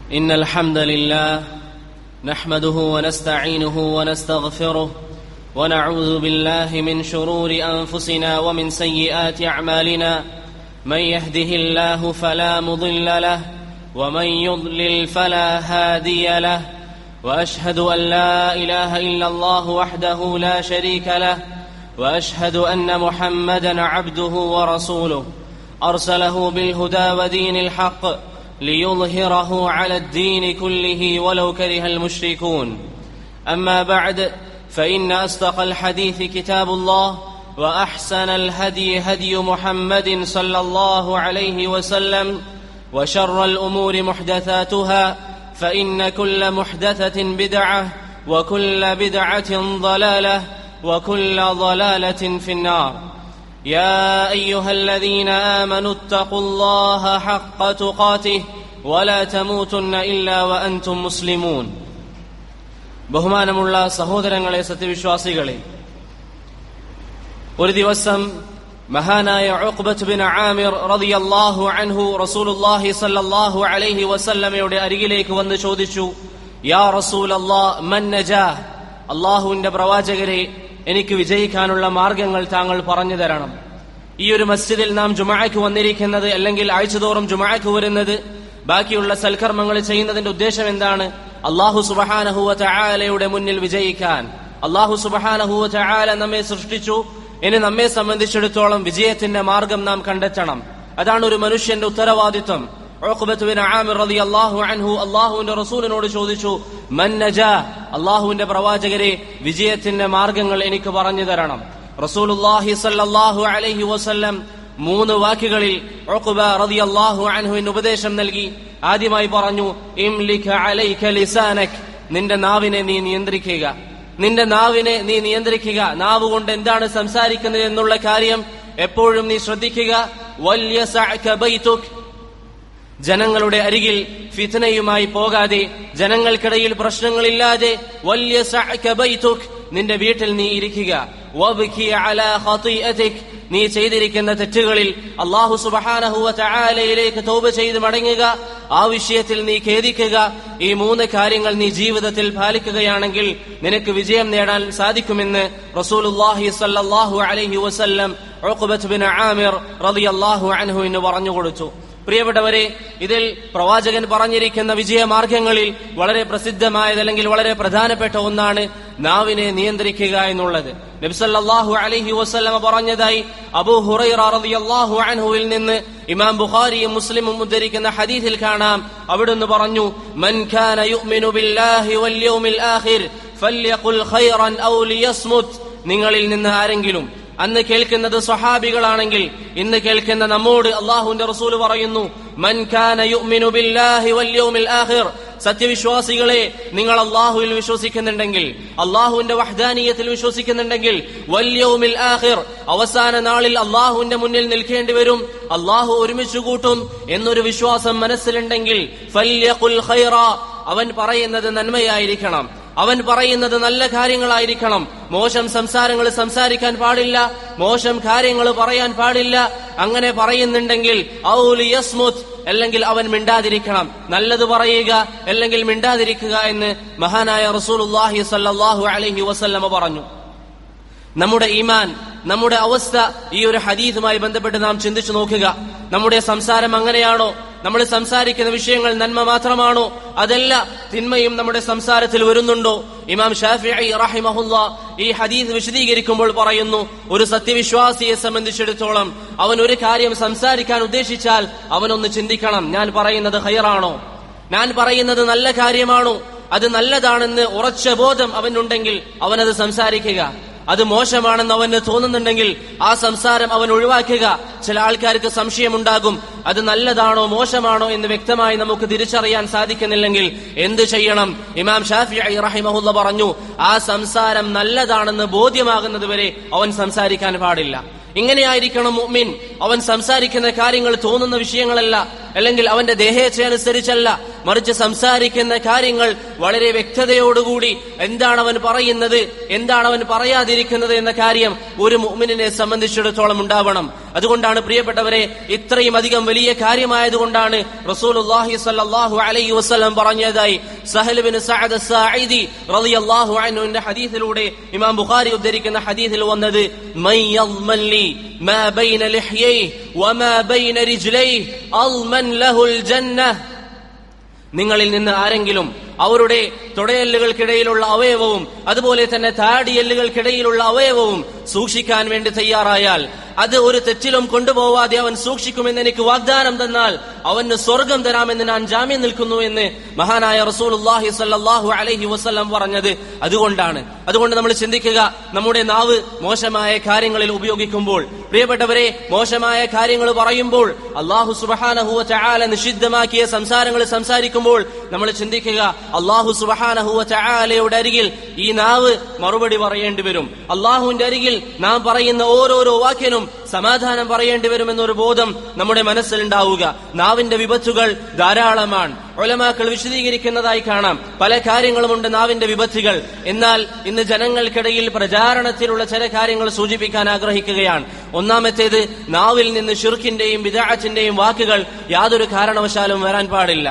إن الحمد لله نحمده ونستعينه ونستغفره ونعوذ بالله من شرور أنفسنا ومن سيئات أعمالنا من يهده الله فلا مضل له ومن يضلل فلا هادي له وأشهد أن لا إله إلا الله وحده لا شريك له وأشهد أن محمدا عبده ورسوله أرسله بالهدى ودين الحق ليظهره على الدين كله ولو كره المشركون أما بعد فإن أصدق الحديث كتاب الله وأحسن الهدي هدي محمد صلى الله عليه وسلم وشر الأمور محدثاتها فإن كل محدثة بدعة وكل بدعة ضلالة وكل ضلالة في النار يا أيها الذين آمنوا اتقوا الله حق تقاته ولا تموتن إلا وأنتم مسلمون ബഹുമാനമുള്ള സഹോദരങ്ങളെ സത്യവിശ്വാസികളെ ഒരു ദിവസം മഹാനായ ഉഖ്ബത്ത് ബിൻ ആമിർ റളിയല്ലാഹു അൻഹു റസൂലുള്ളാഹി സ്വല്ലല്ലാഹു അലൈഹി വസല്ലമയുടെ അരികിലേക്ക് വന്ന് ചോദിച്ചു യാ റസൂലല്ലാഹ് മൻ നജാ അള്ളാഹുവിന്റെ പ്രവാചകരെ എനിക്ക് വിജയിക്കാനുള്ള മാർഗങ്ങൾ താങ്കൾ പറഞ്ഞു തരണം ഈ ഒരു മസ്ജിദിൽ നാം ജുമാക്ക് വന്നിരിക്കുന്നത് അല്ലെങ്കിൽ ആഴ്ചതോറും ജുമാക്ക് വരുന്നത് ബാക്കിയുള്ള സൽക്കർമ്മങ്ങൾ ചെയ്യുന്നതിന്റെ ഉദ്ദേശം എന്താണ് അള്ളാഹു സുബഹാനഹുവ ചായാലയുടെ മുന്നിൽ വിജയിക്കാൻ അള്ളാഹു സുബഹാനഹുവ ചായാല നമ്മെ സൃഷ്ടിച്ചു ഇനി നമ്മെ സംബന്ധിച്ചിടത്തോളം വിജയത്തിന്റെ മാർഗം നാം കണ്ടെത്തണം അതാണ് ഒരു മനുഷ്യന്റെ ഉത്തരവാദിത്വം അൻഹു അള്ളാഹുവിന്റെ റസൂലിനോട് ചോദിച്ചു മൻ നജാ അള്ളാഹുവിന്റെ പ്രവാചകരെ വിജയത്തിന്റെ മാർഗങ്ങൾ എനിക്ക് പറഞ്ഞു തരണം റസൂലുല്ലാഹി സല്ലല്ലാഹു അലൈഹി വസല്ലം മൂന്ന് വാക്കുകളിൽ ഉഖബ റളിയല്ലാഹു അൻഹുവിന് ഉപദേശം നൽകി ആദ്യമായി പറഞ്ഞു ഇംലിക അലൈക ലിസാനക് നിന്റെ നാവിനെ നീ നിയന്ത്രിക്കുക നിന്റെ നാവിനെ നീ നിയന്ത്രിക്കുക നാവ് കൊണ്ട് എന്താണ് സംസാരിക്കുന്നത് എന്നുള്ള കാര്യം എപ്പോഴും നീ ശ്രദ്ധിക്കുക വലിയ ജനങ്ങളുടെ അരികിൽ ഫിത്നയുമായി പോകാതെ ജനങ്ങൾക്കിടയിൽ പ്രശ്നങ്ങളില്ലാതെ വലിയ നിന്റെ വീട്ടിൽ നീ ഇരിക്കുക നീ ചെയ്തിരിക്കുന്ന തെറ്റുകളിൽ അള്ളാഹു സുബഹാനഹുവ ചായാലയിലേക്ക് തോപ ചെയ്ത് മടങ്ങുക ആ വിഷയത്തിൽ നീ ഖേദിക്കുക ഈ മൂന്ന് കാര്യങ്ങൾ നീ ജീവിതത്തിൽ പാലിക്കുകയാണെങ്കിൽ നിനക്ക് വിജയം നേടാൻ സാധിക്കുമെന്ന് റസൂലുല്ലാഹി സല്ലല്ലാഹു അലൈഹി വസല്ലം ഉഖബത്ത് ബിൻ ആമിർ റളിയല്ലാഹു അൻഹു എന്ന് പറഞ്ഞു കൊടുത്തു പ്രിയപ്പെട്ടവരെ ഇതിൽ പ്രവാചകൻ പറഞ്ഞിരിക്കുന്ന വിജയമാർഗങ്ങളിൽ വളരെ പ്രസിദ്ധമായത് അല്ലെങ്കിൽ വളരെ പ്രധാനപ്പെട്ട ഒന്നാണ് നാവിനെ നിയന്ത്രിക്കുക എന്നുള്ളത് നബ്സല്ലാഹു അലഹി വസ്ലമ പറഞ്ഞതായി അബൂ ഹുറൈറ റളിയല്ലാഹു അൻഹുവിൽ നിന്ന് ഇമാം ബുഖാരിയും മുസ്ലിമും ഉദ്ധരിക്കുന്ന ഹദീസിൽ കാണാം അവിടുന്ന് പറഞ്ഞു മൻ കാന യുഅ്മിനു ബില്ലാഹി വൽ യൗമിൽ ആഖിർ ഫല്യഖുൽ ഖൈറൻ ഔ ലിയസ്മുത് നിങ്ങളിൽ നിന്ന് ആരെങ്കിലും അന്ന് കേൾക്കുന്നത് സ്വഹാബികളാണെങ്കിൽ ഇന്ന് കേൾക്കുന്ന നമ്മോട് അള്ളാഹുവിന്റെ റസൂൽ പറയുന്നു മൻ കാന യുഅ്മിനു ബില്ലാഹി വൽ യൗമിൽ ആഖിർ സത്യവിശ്വാസികളെ നിങ്ങൾ അള്ളാഹുവിൽ വിശ്വസിക്കുന്നുണ്ടെങ്കിൽ അള്ളാഹുവിന്റെ വഹ്ദാനീയത്തിൽ വിശ്വസിക്കുന്നുണ്ടെങ്കിൽ വല്യവുമിൽ ആഹിർ അവസാന നാളിൽ അള്ളാഹുവിന്റെ മുന്നിൽ നിൽക്കേണ്ടി വരും അള്ളാഹു ഒരുമിച്ച് കൂട്ടും എന്നൊരു വിശ്വാസം മനസ്സിലുണ്ടെങ്കിൽ അവൻ പറയുന്നത് നന്മയായിരിക്കണം അവൻ പറയുന്നത് നല്ല കാര്യങ്ങളായിരിക്കണം മോശം സംസാരങ്ങൾ സംസാരിക്കാൻ പാടില്ല മോശം കാര്യങ്ങൾ പറയാൻ പാടില്ല അങ്ങനെ പറയുന്നുണ്ടെങ്കിൽ ഔലിയസ്മുത് അല്ലെങ്കിൽ അവൻ മിണ്ടാതിരിക്കണം നല്ലത് പറയുക അല്ലെങ്കിൽ മിണ്ടാതിരിക്കുക എന്ന് മഹാനായ റസൂലുല്ലാഹി സല്ലാഹു അലഹി വസല്ലമ പറഞ്ഞു നമ്മുടെ ഈമാൻ നമ്മുടെ അവസ്ഥ ഈ ഒരു ഹദീസുമായി ബന്ധപ്പെട്ട് നാം ചിന്തിച്ചു നോക്കുക നമ്മുടെ സംസാരം അങ്ങനെയാണോ നമ്മൾ സംസാരിക്കുന്ന വിഷയങ്ങൾ നന്മ മാത്രമാണോ അതല്ല തിന്മയും നമ്മുടെ സംസാരത്തിൽ വരുന്നുണ്ടോ ഇമാം ഷാഫി റഹിമഹുല്ല ഈ ഹദീസ് വിശദീകരിക്കുമ്പോൾ പറയുന്നു ഒരു സത്യവിശ്വാസിയെ സംബന്ധിച്ചിടത്തോളം അവൻ ഒരു കാര്യം സംസാരിക്കാൻ ഉദ്ദേശിച്ചാൽ അവനൊന്ന് ചിന്തിക്കണം ഞാൻ പറയുന്നത് ഹയറാണോ ഞാൻ പറയുന്നത് നല്ല കാര്യമാണോ അത് നല്ലതാണെന്ന് ഉറച്ച ബോധം അവനുണ്ടെങ്കിൽ അവനത് സംസാരിക്കുക അത് മോശമാണെന്ന് അവന് തോന്നുന്നുണ്ടെങ്കിൽ ആ സംസാരം അവൻ ഒഴിവാക്കുക ചില ആൾക്കാർക്ക് സംശയമുണ്ടാകും അത് നല്ലതാണോ മോശമാണോ എന്ന് വ്യക്തമായി നമുക്ക് തിരിച്ചറിയാൻ സാധിക്കുന്നില്ലെങ്കിൽ എന്ത് ചെയ്യണം ഇമാം ഷാഫി റഹിമഹുല്ല പറഞ്ഞു ആ സംസാരം നല്ലതാണെന്ന് ബോധ്യമാകുന്നത് വരെ അവൻ സംസാരിക്കാൻ പാടില്ല ഇങ്ങനെയായിരിക്കണം മുഅ്മിൻ അവൻ സംസാരിക്കുന്ന കാര്യങ്ങൾ തോന്നുന്ന വിഷയങ്ങളല്ല അല്ലെങ്കിൽ അവന്റെ ദേഹേച്ഛയനുസരിച്ചല്ല മറിച്ച് സംസാരിക്കുന്ന കാര്യങ്ങൾ വളരെ വ്യക്തതയോടുകൂടി എന്താണ് അവൻ പറയുന്നത് എന്താണ് അവൻ പറയാതിരിക്കുന്നത് എന്ന കാര്യം ഒരു മുഅ്മിനിനെ സംബന്ധിച്ചിടത്തോളം ഉണ്ടാവണം അതുകൊണ്ടാണ് പ്രിയപ്പെട്ടവരെ ഇത്രയും അധികം വലിയ കാര്യമായതുകൊണ്ടാണ് റസൂലുള്ളാഹി സ്വല്ലല്ലാഹു അലൈഹി വസല്ലം പറഞ്ഞതായി സഹൽ ബിൻ സഅദ് സാഇദി റളിയല്ലാഹു അൻഹുവിന്റെ ഹദീസിലൂടെ ഇമാം ബുഖാരി ഉദ്ധരിക്കുന്ന ഹദീസിൽ വന്നത് മൻ യദ്മൻ ലി മാ ബൈന ലിഹ്യൈഹി വമാ ബൈന റിജ്ലൈഹി അൽമൻ ലഹുൽ ജന്നഹ് നിങ്ങളിൽ നിന്ന് ആരെങ്കിലും അവരുടെ തുടയെല്ലുകൾക്കിടയിലുള്ള അവയവവും അതുപോലെ തന്നെ താടിയെല്ലുകൾക്കിടയിലുള്ള അവയവവും സൂക്ഷിക്കാൻ വേണ്ടി തയ്യാറായാൽ അത് ഒരു തെറ്റിലും കൊണ്ടുപോവാതെ അവൻ സൂക്ഷിക്കുമെന്ന് എനിക്ക് വാഗ്ദാനം തന്നാൽ അവന് സ്വർഗം തരാമെന്ന് ഞാൻ ജാമ്യം നിൽക്കുന്നു എന്ന് മഹാനായ റസൂലുള്ളാഹി സ്വല്ലല്ലാഹു അലൈഹി വസല്ലം പറഞ്ഞത് അതുകൊണ്ടാണ് അതുകൊണ്ട് നമ്മൾ ചിന്തിക്കുക നമ്മുടെ നാവ് മോശമായ കാര്യങ്ങളിൽ ഉപയോഗിക്കുമ്പോൾ പ്രിയപ്പെട്ടവരെ മോശമായ കാര്യങ്ങൾ പറയുമ്പോൾ അള്ളാഹു സുബഹാനഹുവ ചാല നിഷിദ്ധമാക്കിയ സംസാരങ്ങൾ സംസാരിക്കുമ്പോൾ നമ്മൾ ചിന്തിക്കുക അള്ളാഹു സുബഹാനഹുവ ചാലയുടെ അരികിൽ ഈ നാവ് മറുപടി പറയേണ്ടി വരും അള്ളാഹുവിന്റെ അരികിൽ നാം പറയുന്ന ഓരോരോ വാക്യനും സമാധാനം പറയേണ്ടി വരുമെന്നൊരു ബോധം നമ്മുടെ മനസ്സിലുണ്ടാവുക നാവിന്റെ വിപത്തുകൾ ധാരാളമാണ് ഒലമാക്കൾ വിശദീകരിക്കുന്നതായി കാണാം പല കാര്യങ്ങളുമുണ്ട് നാവിന്റെ വിപത്തുകൾ എന്നാൽ ഇന്ന് ജനങ്ങൾക്കിടയിൽ പ്രചാരണത്തിലുള്ള ചില കാര്യങ്ങൾ സൂചിപ്പിക്കാൻ ആഗ്രഹിക്കുകയാണ് ഒന്നാമത്തേത് നാവിൽ നിന്ന് ഷിർക്കിന്റെയും വിദാഅത്തിന്റെയും വാക്കുകൾ യാതൊരു കാരണവശാലും വരാൻ പാടില്ല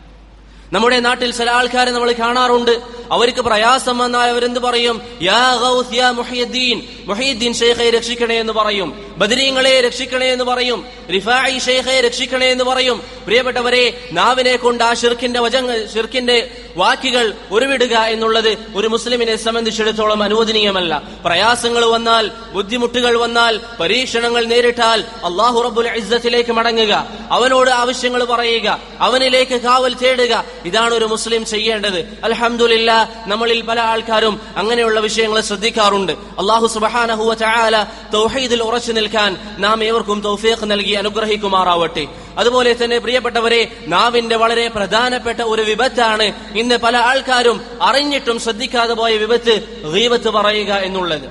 നമ്മുടെ നാട്ടിൽ ചില ആൾക്കാരെ നമ്മൾ കാണാറുണ്ട് അവർക്ക് പ്രയാസം വന്നാൽ അവരെന്ത് പറയും യാ ഗൗസ് യാ മുഹിയുദ്ദീൻ മുഹിയുദ്ദീൻ ഷെയ്ഖെ രക്ഷിക്കണേ എന്ന് പറയും ബദരീങ്ങളെ രക്ഷിക്കണേ എന്ന് പറയും റിഫായി ഷെയ്ഖെ രക്ഷിക്കണേ എന്ന് പറയും പ്രിയപ്പെട്ടവരെ നാവിനെ കൊണ്ട് ആ ഷിർക്കിന്റെ വചങ്ങൾ ഷിർക്കിന്റെ വാക്കുകൾ ഉരുവിടുക എന്നുള്ളത് ഒരു മുസ്ലിമിനെ സംബന്ധിച്ചിടത്തോളം അനുവദനീയമല്ല പ്രയാസങ്ങൾ വന്നാൽ ബുദ്ധിമുട്ടുകൾ വന്നാൽ പരീക്ഷണങ്ങൾ നേരിട്ടാൽ അള്ളാഹു റബ്ബുൽ ഇസ്സത്തിലേക്ക് മടങ്ങുക അവനോട് ആവശ്യങ്ങൾ പറയുക അവനിലേക്ക് കാവൽ തേടുക ഇതാണ് ഒരു മുസ്ലിം ചെയ്യേണ്ടത് അൽഹംദുലില്ല നമ്മളിൽ പല ആൾക്കാരും അങ്ങനെയുള്ള വിഷയങ്ങൾ ശ്രദ്ധിക്കാറുണ്ട് അള്ളാഹു സുബഹാനഹുവ ചായാല തൗഹീദിൽ ഉറച്ചു നിൽക്കാൻ നാം ഏവർക്കും തൗഫീഖ് നൽകി അനുഗ്രഹിക്കുമാറാവട്ടെ അതുപോലെ തന്നെ പ്രിയപ്പെട്ടവരെ നാവിന്റെ വളരെ പ്രധാനപ്പെട്ട ഒരു വിപത്താണ് ഇന്ന് പല ആൾക്കാരും അറിഞ്ഞിട്ടും ശ്രദ്ധിക്കാതെ പോയ വിപത്ത് ഗീബത്ത് പറയുക എന്നുള്ളത്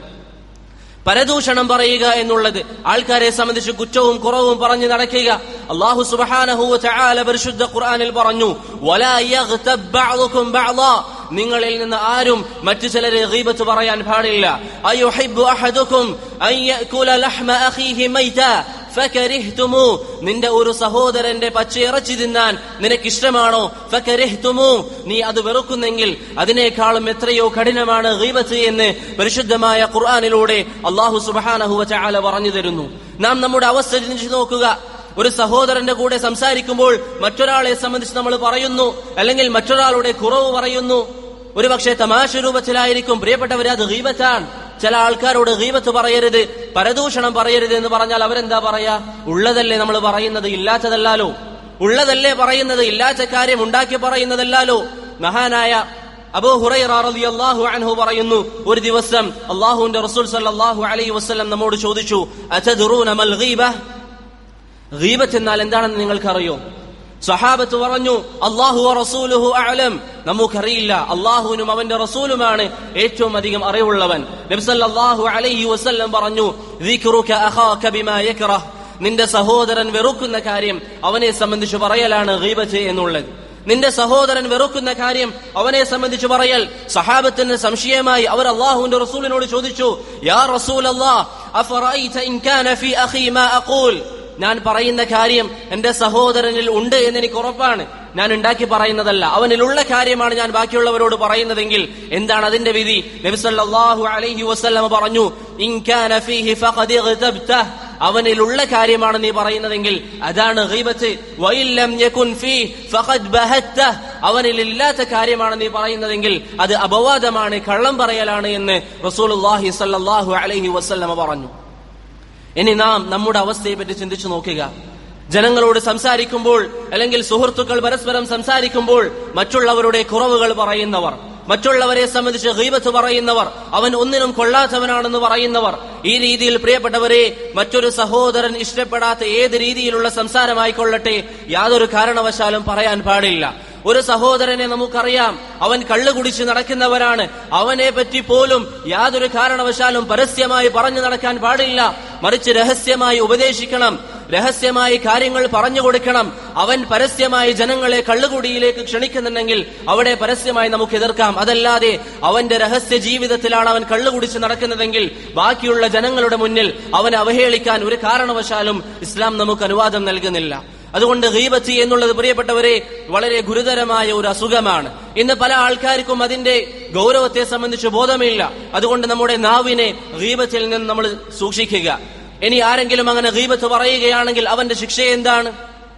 പരദൂഷണം പറയുക എന്നുള്ളത് ആൾക്കാരെ സംബന്ധിച്ച് കുറ്റവും കുറവും പറഞ്ഞു നടക്കുക അള്ളാഹു സുബഹാനഹുവ ചായാല പരിശുദ്ധ ഖുർആനിൽ പറഞ്ഞു "വലാ യഗ്തബ് ബഅ്ദുകും ബഅ്ദാ." നിങ്ങളിൽ നിന്ന് ആരും മറ്റു ചിലരെ ഗീബത്ത് പറയാൻ പാടില്ല അയുഹിബ്ബു അഹദുക്കും അൻ യഅകുല ലഹ്മ അഖീഹി മൈതാ ഫകരിഹ്തുമു നിന്റെ ഒരു സഹോദരന്റെ പച്ചയിറച്ചി തിന്നാൻ നിനക്കിഷ്ടമാണോ ഫകരിഹ്തുമു നീ അത് വെറുക്കുന്നെങ്കിൽ അതിനേക്കാളും എത്രയോ കഠിനമാണ് ഗീബത്ത് എന്ന് പരിശുദ്ധമായ ഖുർആനിലൂടെ അള്ളാഹു സുബഹാനഹുവ ചാല പറഞ്ഞു തരുന്നു നാം നമ്മുടെ അവസ്ഥ ചിന്തിച്ചു നോക്കുക ഒരു സഹോദരന്റെ കൂടെ സംസാരിക്കുമ്പോൾ മറ്റൊരാളെ സംബന്ധിച്ച് നമ്മൾ പറയുന്നു അല്ലെങ്കിൽ മറ്റൊരാളുടെ കുറവ് പറയുന്നു ഒരു പക്ഷേ തമാശ രൂപത്തിലായിരിക്കും പ്രിയപ്പെട്ടവരെ അത് ഗീബത്താണ് ചില ആൾക്കാരോട് ഗീബത്ത് പറയരുത് പരദൂഷണം പറയരുത് എന്ന് പറഞ്ഞാൽ അവരെന്താ പറയാ ഉള്ളതല്ലേ നമ്മൾ പറയുന്നത് ഇല്ലാത്തതല്ലാലോ ഉള്ളതല്ലേ പറയുന്നത് ഇല്ലാത്ത കാര്യം ഉണ്ടാക്കി പറയുന്നതല്ലാലോ മഹാനായ അബൂ ഹുറൈറ റളിയല്ലാഹു അൻഹു പറയുന്നു ഒരു ദിവസം അള്ളാഹുവിന്റെ റസൂൽ സല്ലല്ലാഹു അലൈഹി വസല്ലം നമ്മോട് ചോദിച്ചു അതദ്റൂന മൽ ഗീബ ഗീബത്ത് എന്നാൽ എന്താണെന്ന് നിങ്ങൾക്കറിയോ സഹാബത്ത് പറഞ്ഞു അള്ളാഹു റസൂലുഹു അലം നമുക്കറിയില്ല അള്ളാഹുവിനും അവന്റെ റസൂലുമാണ് ഏറ്റവും അധികം അറിവുള്ളവൻ നബ്സല്ലാഹു അലൈഹി വസല്ലം പറഞ്ഞു "ദിക്റുക അഖാക ബിമാ യക്റഹ്." നിന്റെ സഹോദരൻ വെറുക്കുന്ന കാര്യം അവനെ സംബന്ധിച്ച് പറയലാണ് ഗീബത്ത് എന്നുള്ളത് നിന്റെ സഹോദരൻ വെറുക്കുന്ന കാര്യം അവനെ സംബന്ധിച്ച് പറയൽ സഹാബത്തിന് സംശയമായി അവർ അള്ളാഹുവിന്റെ റസൂലിനോട് ചോദിച്ചു യാ റസൂൽ അള്ളാഹ് ഞാൻ പറയുന്ന കാര്യം എന്റെ സഹോദരനിൽ ഉണ്ട് എന്ന് എനിക്ക് ഉറപ്പാണ് ഞാൻ ഉണ്ടാക്കി പറയുന്നതല്ല അവനിലുള്ള കാര്യമാണ് ഞാൻ ബാക്കിയുള്ളവരോട് പറയുന്നതെങ്കിൽ എന്താണ് അതിന്റെ വിധി നബിസല്ലാഹു അലൈഹി വസല്ലമ പറഞ്ഞു "ഇൻ കാന ഫീഹി ഫഖദ് ഇഗ്തബ്തഹ്." അവനിലുള്ള കാര്യമാണ് നീ പറയുന്നതെങ്കിൽ അതാണ് ഗീബത്ത് വഇല്ലം യകുൻ ഫീഹ് ഫഖദ് ബഹത്തഹ്. അവനിൽ ഇല്ലാത്ത കാര്യമാണ് നീ പറയുന്നതെങ്കിൽ അത് അപവാദമാണ് കള്ളം പറയലാണ് എന്ന് റസൂലുള്ളാഹി സ്വല്ലല്ലാഹു അലൈഹി വസല്ലമ പറഞ്ഞു ഇനി നാം നമ്മുടെ അവസ്ഥയെ പറ്റി ചിന്തിച്ചു നോക്കുക ജനങ്ങളോട് സംസാരിക്കുമ്പോൾ അല്ലെങ്കിൽ സുഹൃത്തുക്കൾ പരസ്പരം സംസാരിക്കുമ്പോൾ മറ്റുള്ളവരുടെ കുറവുകൾ പറയുന്നവർ മറ്റുള്ളവരെ സംബന്ധിച്ച് ഗീബത്ത് പറയുന്നവർ അവൻ ഒന്നിനും കൊള്ളാത്തവനാണെന്ന് പറയുന്നവർ ഈ രീതിയിൽ പ്രിയപ്പെട്ടവരെ മറ്റൊരു സഹോദരൻ ഇഷ്ടപ്പെടാത്ത ഏത് രീതിയിലുള്ള സംസാരമായിക്കൊള്ളട്ടെ യാതൊരു കാരണവശാലും പറയാൻ പാടില്ല ഒരു സഹോദരനെ നമുക്കറിയാം അവൻ കള്ളു കുടിച്ച് നടക്കുന്നവരാണ് അവനെ പറ്റി പോലും യാതൊരു കാരണവശാലും പരസ്യമായി പറഞ്ഞു നടക്കാൻ പാടില്ല മറിച്ച് രഹസ്യമായി ഉപദേശിക്കണം രഹസ്യമായി കാര്യങ്ങൾ പറഞ്ഞു കൊടുക്കണം അവൻ പരസ്യമായി ജനങ്ങളെ കള്ളുകുടിയിലേക്ക് ക്ഷണിക്കുന്നുണ്ടെങ്കിൽ അവിടെ പരസ്യമായി നമുക്ക് എതിർക്കാം അതല്ലാതെ അവന്റെ രഹസ്യ ജീവിതത്തിലാണ് അവൻ കള്ളുകുടിച്ച് നടക്കുന്നതെങ്കിൽ ബാക്കിയുള്ള ജനങ്ങളുടെ മുന്നിൽ അവനെ അവഹേളിക്കാൻ ഒരു കാരണവശാലും ഇസ്ലാം നമുക്ക് അനുവാദം നൽകുന്നില്ല അതുകൊണ്ട് ഗീബത്തി എന്നുള്ളത് പ്രിയപ്പെട്ടവരെ വളരെ ഗുരുതരമായ ഒരു അസുഖമാണ് ഇന്ന് പല ആൾക്കാർക്കും അതിന്റെ ഗൗരവത്തെ സംബന്ധിച്ച് ബോധമില്ല അതുകൊണ്ട് നമ്മുടെ നാവിനെ ഗീബത്തിൽ നിന്ന് നമ്മൾ സൂക്ഷിക്കുക ഇനി ആരെങ്കിലും അങ്ങനെ ഗീബത്ത് പറയുകയാണെങ്കിൽ അവന്റെ ശിക്ഷ എന്താണ്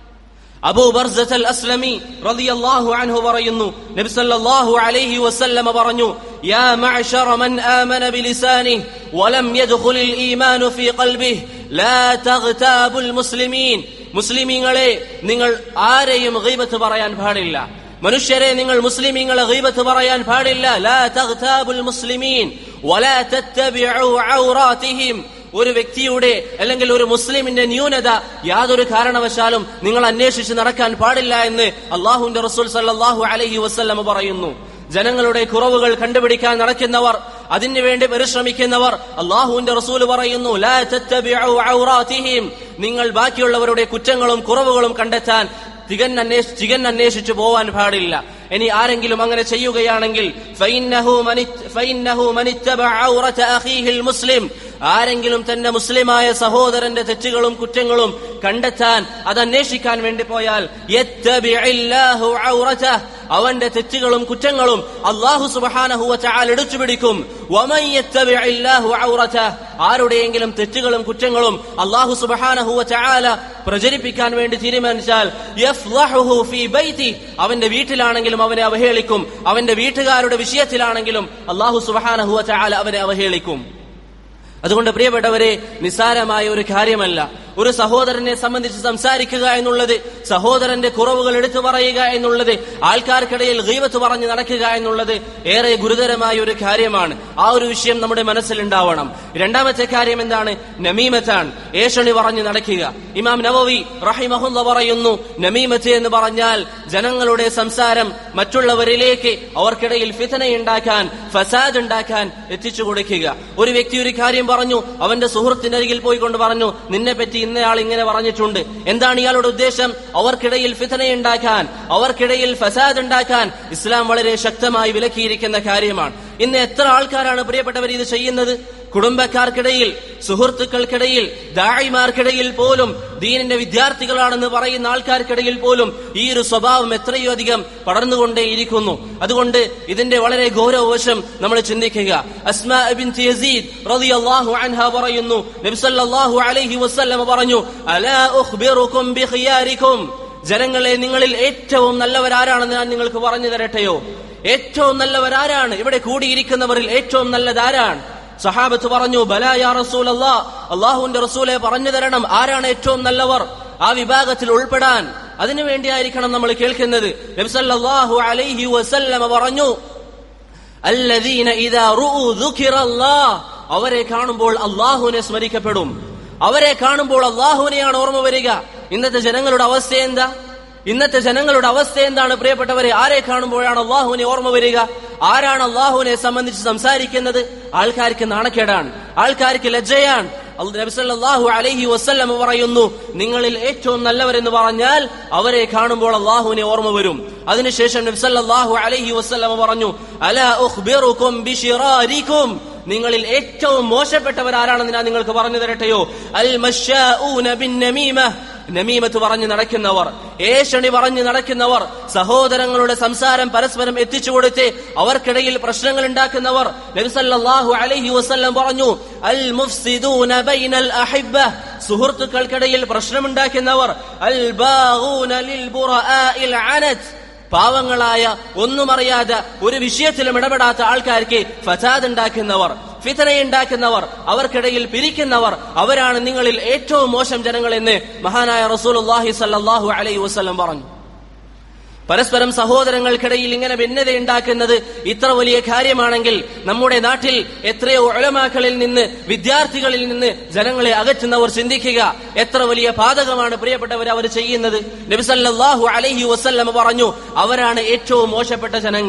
അബൂ ബർസത്ത് അൽ അസ്ലമി റളിയല്ലാഹു അൻഹു പറയുന്നു നബി സല്ലല്ലാഹു അലൈഹി വസല്ലമ പറഞ്ഞു യാ മഅശറ മൻ ആമന ബിലിസാനിഹി വലം യദ്ഖുലിൽ ഈമാനു ഫീ ഖൽബിഹി ലാ തഗ്താബുൽ മുസ്ലിമീൻ മുസ്ലിമീങ്ങളെ നിങ്ങൾ ആരെയും ഗീബത്ത് പറയാൻ പാടില്ല മനുഷ്യരെ നിങ്ങൾ മുസ്ലിമീങ്ങളെ ഗീബത്ത് പറയാൻ പാടില്ല ലാ തഗ്താബുൽ മുസ്ലിമീൻ വലാ തത്തബിഉ ഔറാതിഹിം ഒരു വ്യക്തിയുടെ അല്ലെങ്കിൽ ഒരു മുസ്ലിമിന്റെ ന്യൂനത യാതൊരു കാരണവശാലും നിങ്ങൾ അന്വേഷിച്ച് നടക്കാൻ പാടില്ല എന്ന് അള്ളാഹുന്റെ റസൂൽ സല്ലാഹു അലഹി വസ്ല്ലം പറയുന്നു ജനങ്ങളുടെ കുറവുകൾ കണ്ടുപിടിക്കാൻ നടക്കുന്നവർ അതിനു വേണ്ടി പരിശ്രമിക്കുന്നവർ അള്ളാഹുവിന്റെ റസൂൽ പറയുന്നു ലാ തത്തബിഉ ഔറാതിഹിം നിങ്ങൾ ബാക്കിയുള്ളവരുടെ കുറ്റങ്ങളും കുറവുകളും കണ്ടെത്താൻ തികന്നന്വേഷ തികന്നന്വേഷിച്ചു പോവാൻ പാടില്ല ഇനി ആരെങ്കിലും അങ്ങനെ ചെയ്യുകയാണെങ്കിൽ ഫൈന്നഹു മനി- ഫൈന്നഹു മനിത്തബഅ ഔറത അഖീഹിൽ മുസ്ലിം ആരെങ്കിലും തന്റെ മുസ്ലിമായ സഹോദരന്റെ തെറ്റുകളും കുറ്റങ്ങളും കണ്ടെത്താൻ അത് അന്വേഷിക്കാൻ വേണ്ടി പോയാൽ യത്തബിഇല്ലാഹു ഔറതഹ് അവന്റെ തെറ്റുകളും കുറ്റങ്ങളും അള്ളാഹു സുബഹാനഹുവ ചാൽ എടുത്തു പിടിക്കും വമൻ യത്തബിഇല്ലാഹു ഔറതഹ് ആരുടെയെങ്കിലും തെറ്റുകളും കുറ്റങ്ങളും അള്ളാഹു സുബഹാനഹുവ ചാല പ്രചരിപ്പിക്കാൻ വേണ്ടി തീരുമാനിച്ചാൽ യഫ്ളഹുഹു ഫീ ബൈതി അവന്റെ വീട്ടിലാണെങ്കിലും അവനെ അവഹേളിക്കും അവന്റെ വീട്ടുകാരുടെ വിഷയത്തിലാണെങ്കിലും അള്ളാഹു സുബഹാനഹുവ ചാല അവനെ അവഹേളിക്കും അതുകൊണ്ട് പ്രിയപ്പെട്ടവരെ നിസാരമായ ഒരു കാര്യമല്ല ഒരു സഹോദരനെ സംബന്ധിച്ച് സംസാരിക്കുക എന്നുള്ളത് സഹോദരന്റെ കുറവുകൾ എടുത്തു പറയുക എന്നുള്ളത് ആൾക്കാർക്കിടയിൽ ഗീവത്ത് പറഞ്ഞ് നടക്കുക എന്നുള്ളത് ഏറെ ഗുരുതരമായ ഒരു കാര്യമാണ് ആ ഒരു വിഷയം നമ്മുടെ മനസ്സിലുണ്ടാവണം രണ്ടാമത്തെ കാര്യം എന്താണ് നമീമത്താണ് ഏഷണി പറഞ്ഞ് നടക്കുക ഇമാം നവവി റഹിമഹുല്ല പറയുന്നു നമീമത്ത് എന്ന് പറഞ്ഞാൽ ജനങ്ങളുടെ സംസാരം മറ്റുള്ളവരിലേക്ക് അവർക്കിടയിൽ ഫിതനയുണ്ടാക്കാൻ ഫസാദ് ഉണ്ടാക്കാൻ എത്തിച്ചു കൊടുക്കുക ഒരു വ്യക്തി ഒരു കാര്യം പറഞ്ഞു അവന്റെ സുഹൃത്തിന്റെ അരികിൽ പോയിക്കൊണ്ട് പറഞ്ഞു നിന്നെ പറ്റി ഇന്നയാൾ ഇങ്ങനെ പറഞ്ഞിട്ടുണ്ട് എന്താണ് ഇയാളുടെ ഉദ്ദേശം അവർക്കിടയിൽ ഫിതനയുണ്ടാക്കാൻ അവർക്കിടയിൽ ഫസാദ് ഉണ്ടാക്കാൻ ഇസ്ലാം വളരെ ശക്തമായി വിലക്കിയിരിക്കുന്ന കാര്യമാണ് ഇന്ന് എത്ര ആൾക്കാരാണ് പ്രിയപ്പെട്ടവർ ഇത് ചെയ്യുന്നത് കുടുംബക്കാർക്കിടയിൽ സുഹൃത്തുക്കൾക്കിടയിൽ ദാഴിമാർക്കിടയിൽ പോലും ദീനിന്റെ വിദ്യാർത്ഥികളാണെന്ന് പറയുന്ന ആൾക്കാർക്കിടയിൽ പോലും ഈ ഒരു സ്വഭാവം എത്രയോ അധികം പടർന്നുകൊണ്ടേയിരിക്കുന്നു അതുകൊണ്ട് ഇതിന്റെ വളരെ ഗൗരവവശം നമ്മൾ ചിന്തിക്കുക അസ്മാ ബിൻ യസീദ് റളിയല്ലാഹു അൻഹ പറയുന്നു നബി സല്ലല്ലാഹു അലൈഹി വസല്ലം പറഞ്ഞു അലാ ഉഖ്ബിറുക്കും ബിഖിയാരിക്കും ജനങ്ങളെ നിങ്ങളിൽ ഏറ്റവും നല്ലവരാരാണെന്ന് ഞാൻ നിങ്ങൾക്ക് പറഞ്ഞു തരട്ടെയോ ഏറ്റവും നല്ലവരാരാണ് ഇവിടെ കൂടിയിരിക്കുന്നവരിൽ ഏറ്റവും നല്ലതാരാണ് സഹാബത്ത് പറഞ്ഞു ബലാ യാ റസൂൽ അള്ളാഹുവിന്റെ റസൂലെ പറഞ്ഞു തരണം ആരാണ് ഏറ്റവും നല്ലവർ ആ വിഭാഗത്തിൽ ഉൾപ്പെടാൻ അതിനു വേണ്ടിയായിരിക്കണം നമ്മൾ കേൾക്കുന്നത് നബിസല്ലാഹു അലൈഹി വസല്ലമ പറഞ്ഞു അല്ലദീന ഇദാ റുഉ ദുഖിറല്ലാഹ് അവരെ കാണുമ്പോൾ അള്ളാഹുവിനെ സ്മരിക്കപ്പെടും അവരെ കാണുമ്പോൾ അള്ളാഹുവിനെയാണ് ഓർമ്മ വരിക ഇന്നത്തെ ജനങ്ങളുടെ അവസ്ഥ എന്താ ഇന്നത്തെ ജനങ്ങളുടെ അവസ്ഥ എന്താണ് പ്രിയപ്പെട്ടവരെ ആരെ കാണുമ്പോഴാണ് അള്ളാഹുവിനെ ഓർമ്മ വരിക ആരാണ് അള്ളാഹുവിനെ സംബന്ധിച്ച് സംസാരിക്കുന്നത് ആൾക്കാർക്ക് നാണക്കേടാണ് ആൾക്കാർക്ക് ലജ്ജയാണ് നബിസല്ലാഹു അലൈഹി വസ്ല്ലം പറയുന്നു നിങ്ങളിൽ ഏറ്റവും നല്ലവരെന്ന് പറഞ്ഞാൽ അവരെ കാണുമ്പോൾ അള്ളാഹുവിനെ ഓർമ്മ വരും അതിനുശേഷം നബ്സല്ലാഹു അലൈഹി വസ്ല്ലം പറഞ്ഞു അല ഉഖ്ബിറുക്കും ബിശിറാരിക്കും നിങ്ങളിൽ ഏറ്റവും മോശപ്പെട്ടവർ ആരാണെന്ന് ഞാൻ നിങ്ങൾക്ക് പറഞ്ഞു തരട്ടെയോ അൽ മശ്ശാഊന ബിൻ നമീമ നമീമത്ത് പറഞ്ഞു നടക്കുന്നവർ ഏഷണി പറഞ്ഞു നടക്കുന്നവർ സഹോദരങ്ങളുടെ സംസാരം പരസ്പരം എത്തിച്ചു കൊടുത്ത് അവർക്കിടയിൽ പ്രശ്നങ്ങൾ ഉണ്ടാക്കുന്നവർ നബിസല്ലാഹു അലൈഹി വസല്ലം പറഞ്ഞു അൽ മുഫ്സിദൂന ബൈനൽ അഹിബ്ബ സുഹൃത്തുക്കൾക്കിടയിൽ പ്രശ്നമുണ്ടാക്കുന്നവർ അൽ ബാഗൂന ലിൽ ബുറആഇൽ അനത് പാവങ്ങളായ ഒന്നും അറിയാതെ ഒരു വിഷയത്തിലും ഇടപെടാത്ത ആൾക്കാർക്ക് ഫസാദ് ഉണ്ടാക്കുന്നവർ ഫിതനയുണ്ടാക്കുന്നവർ അവർക്കിടയിൽ പിരിക്കുന്നവർ അവരാണ് നിങ്ങളിൽ ഏറ്റവും മോശം ജനങ്ങളെന്ന് മഹാനായ റസൂലുള്ളാഹി സല്ലല്ലാഹു അലൈഹി വസല്ലം പറഞ്ഞു പരസ്പരം സഹോദരങ്ങൾക്കിടയിൽ ഇങ്ങനെ ഭിന്നതയുണ്ടാക്കുന്നത് ഇത്ര വലിയ കാര്യമാണെങ്കിൽ നമ്മുടെ നാട്ടിൽ എത്രയോ ഒഴമാക്കളിൽ നിന്ന് വിദ്യാർത്ഥികളിൽ നിന്ന് ജനങ്ങളെ അകറ്റുന്നവർ ചിന്തിക്കുക എത്ര വലിയ പാതകമാണ് പ്രിയപ്പെട്ടവർ അവർ ചെയ്യുന്നത് നബിസല്ലാഹു അലൈഹി വസല്ലം പറഞ്ഞു അവരാണ് ഏറ്റവും മോശപ്പെട്ട ജനങ്ങൾ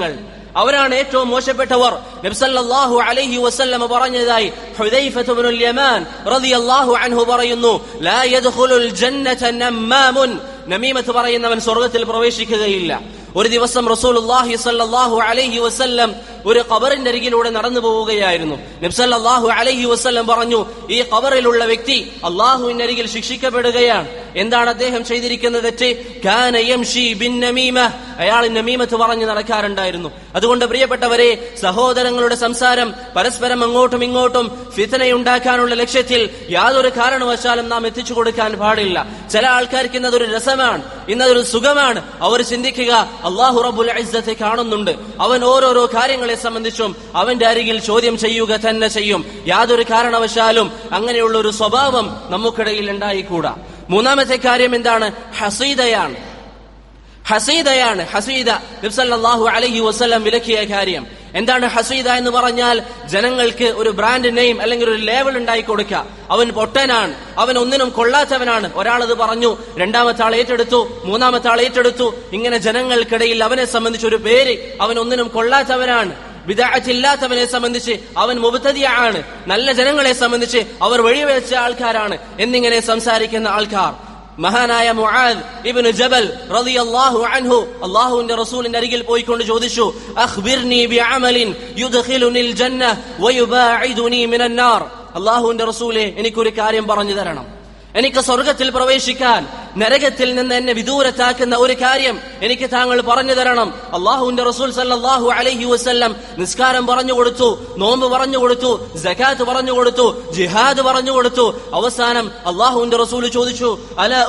അവരാണ് ഏറ്റവും മോശപ്പെട്ടവർ നബ്സല്ലാഹു അലൈഹി വസല്ലമ പറഞ്ഞതായി ഹുദൈഫത്ത് ഇബ്നുൽ യമാൻ റളിയല്ലാഹു അൻഹു പറയുന്നു ലാ യദ്ഖുലുൽ ജന്നത നമ്മാമുൻ നമീമത്ത് പറയുന്നവൻ സ്വർഗത്തിൽ പ്രവേശിക്കുകയില്ല ഒരു ദിവസം റസൂലുള്ളാഹി സ്വല്ലല്ലാഹു അലൈഹി വസല്ലം ഒരു ഖബറിന്റെ അരികിലൂടെ നടന്നു പോവുകയായിരുന്നു നബ്സല്ലാഹു അലൈഹി വസല്ലം പറഞ്ഞു ഈ ഖബറിലുള്ള വ്യക്തി അള്ളാഹുവിന്റെ അരികിൽ ശിക്ഷിക്കപ്പെടുകയാണ് എന്താണ് അദ്ദേഹം ചെയ്തിരിക്കുന്നത് തെറ്റ് കാന യംശി ബിൻ നമീമ അയാൾ നമീമത്ത് പറഞ്ഞു നടക്കാറുണ്ടായിരുന്നു അതുകൊണ്ട് പ്രിയപ്പെട്ടവരെ സഹോദരങ്ങളുടെ സംസാരം പരസ്പരം അങ്ങോട്ടും ഇങ്ങോട്ടും ഫിതനയുണ്ടാക്കാനുള്ള ലക്ഷ്യത്തിൽ യാതൊരു കാരണവശാലും നാം എത്തിച്ചു കൊടുക്കാൻ പാടില്ല ചില ആൾക്കാർക്ക് ഇന്നതൊരു രസമാണ് ഇന്നതൊരു സുഖമാണ് അവർ ചിന്തിക്കുക അള്ളാഹു റബുൽ ഇസ്സത്തെ കാണുന്നുണ്ട് അവൻ ഓരോരോ കാര്യങ്ങളെ സംബന്ധിച്ചും അവന്റെ അരികിൽ ചോദ്യം ചെയ്യുക തന്നെ ചെയ്യും യാതൊരു കാരണവശാലും അങ്ങനെയുള്ള ഒരു സ്വഭാവം നമുക്കിടയിൽ ഉണ്ടായിക്കൂടാ മൂന്നാമത്തെ കാര്യം എന്താണ് ഹസീദയാണ് ഹസീദയാണ് ഹസീദ നബ്സല്ലാഹു അലഹി വസ്ലം വിലക്കിയ കാര്യം എന്താണ് ഹസീദ എന്ന് പറഞ്ഞാൽ ജനങ്ങൾക്ക് ഒരു ബ്രാൻഡ് നെയിം അല്ലെങ്കിൽ ഒരു ലേബൽ ഉണ്ടായി കൊടുക്കുക അവൻ പൊട്ടനാണ് അവൻ ഒന്നിനും കൊള്ളാത്തവനാണ് ഒരാളത് പറഞ്ഞു രണ്ടാമത്തെ ആൾ ഏറ്റെടുത്തു മൂന്നാമത്തെ ആൾ ഏറ്റെടുത്തു ഇങ്ങനെ ജനങ്ങൾക്കിടയിൽ അവനെ സംബന്ധിച്ച് ഒരു പേര് അവൻ ഒന്നിനും കൊള്ളാത്തവനാണ് വിദാറ്റില്ലാത്തവനെ സംബന്ധിച്ച് അവൻ മുബത്തതിയാണ് നല്ല ജനങ്ങളെ സംബന്ധിച്ച് അവർ വഴിവെച്ച ആൾക്കാരാണ് എന്നിങ്ങനെ സംസാരിക്കുന്ന ആൾക്കാർ മഹാനായ മുആദ് ഇബ്നു ജബൽ റളിയല്ലാഹു അൻഹു അല്ലാഹുവിന്റെ റസൂലിന്റെ അരികിൽ പോയിക്കൊണ്ട് ചോദിച്ചു അഖ്ബിർനി ബിഅമലിൻ യുദ്ഖിലുനിൽ ജന്ന വയുബാഇദുനി മിനൻ നാർ അല്ലാഹുവിന്റെ റസൂലെ എനിക്കൊരു കാര്യം പറഞ്ഞു തരണം എനിക്ക് സ്വർഗത്തിൽ പ്രവേശിക്കാൻ നരകത്തിൽ നിന്ന് എന്നെ വിദൂരത്താക്കുന്ന ഒരു കാര്യം എനിക്ക് താങ്കൾ പറഞ്ഞു തരണം അള്ളാഹുവിന്റെ റസൂൽ സല്ലാഹു അലൈഹി വസ്ല്ലം നിസ്കാരം പറഞ്ഞു കൊടുത്തു നോമ്പ് പറഞ്ഞു കൊടുത്തു ജക്കാത്ത് പറഞ്ഞു കൊടുത്തു ജിഹാദ് പറഞ്ഞു കൊടുത്തു അവസാനം അള്ളാഹുവിന്റെ റസൂൽ ചോദിച്ചു അല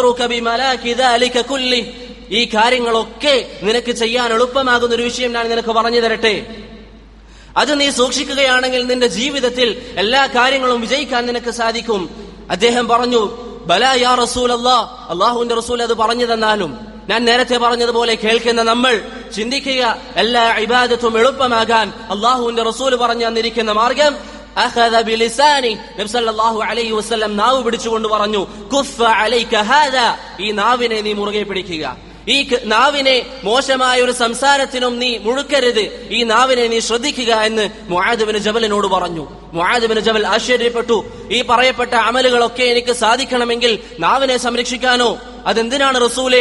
കുല്ലി ഈ കാര്യങ്ങളൊക്കെ നിനക്ക് ചെയ്യാൻ എളുപ്പമാകുന്ന ഒരു വിഷയം ഞാൻ നിനക്ക് പറഞ്ഞു തരട്ടെ അത് നീ സൂക്ഷിക്കുകയാണെങ്കിൽ നിന്റെ ജീവിതത്തിൽ എല്ലാ കാര്യങ്ങളും വിജയിക്കാൻ നിനക്ക് സാധിക്കും അദ്ദേഹം പറഞ്ഞു ബല യാ റസൂൽ അല്ലാ അള്ളാഹുവിന്റെ റസൂൽ അത് പറഞ്ഞു തന്നാലും ഞാൻ നേരത്തെ പറഞ്ഞതുപോലെ കേൾക്കുന്ന നമ്മൾ ചിന്തിക്കുക എല്ലാ ഇബാദത്തും എളുപ്പമാകാൻ അള്ളാഹുവിന്റെ റസൂൽ പറഞ്ഞു തന്നിരിക്കുന്ന മാർഗം അഖദ ബിലിസാനി നബി സല്ലല്ലാഹു അലൈഹി വസല്ലം നാവ് പിടിച്ചുകൊണ്ട് പറഞ്ഞു കുഫ അലൈക ഹാദാ ഈ നാവിനെ നീ മുറുകെ പിടിക്കുക ഈ നാവിനെ മോശമായ ഒരു സംസാരത്തിനും നീ മുഴുക്കരുത് ഈ നാവിനെ നീ ശ്രദ്ധിക്കുക എന്ന് മുആദുബിന് ജബലിനോട് പറഞ്ഞു മുആദുബിന് ജബൽ ആശ്ചര്യപ്പെട്ടു ഈ പറയപ്പെട്ട അമലുകളൊക്കെ എനിക്ക് സാധിക്കണമെങ്കിൽ നാവിനെ സംരക്ഷിക്കാനോ അതെന്തിനാണ് റസൂലെ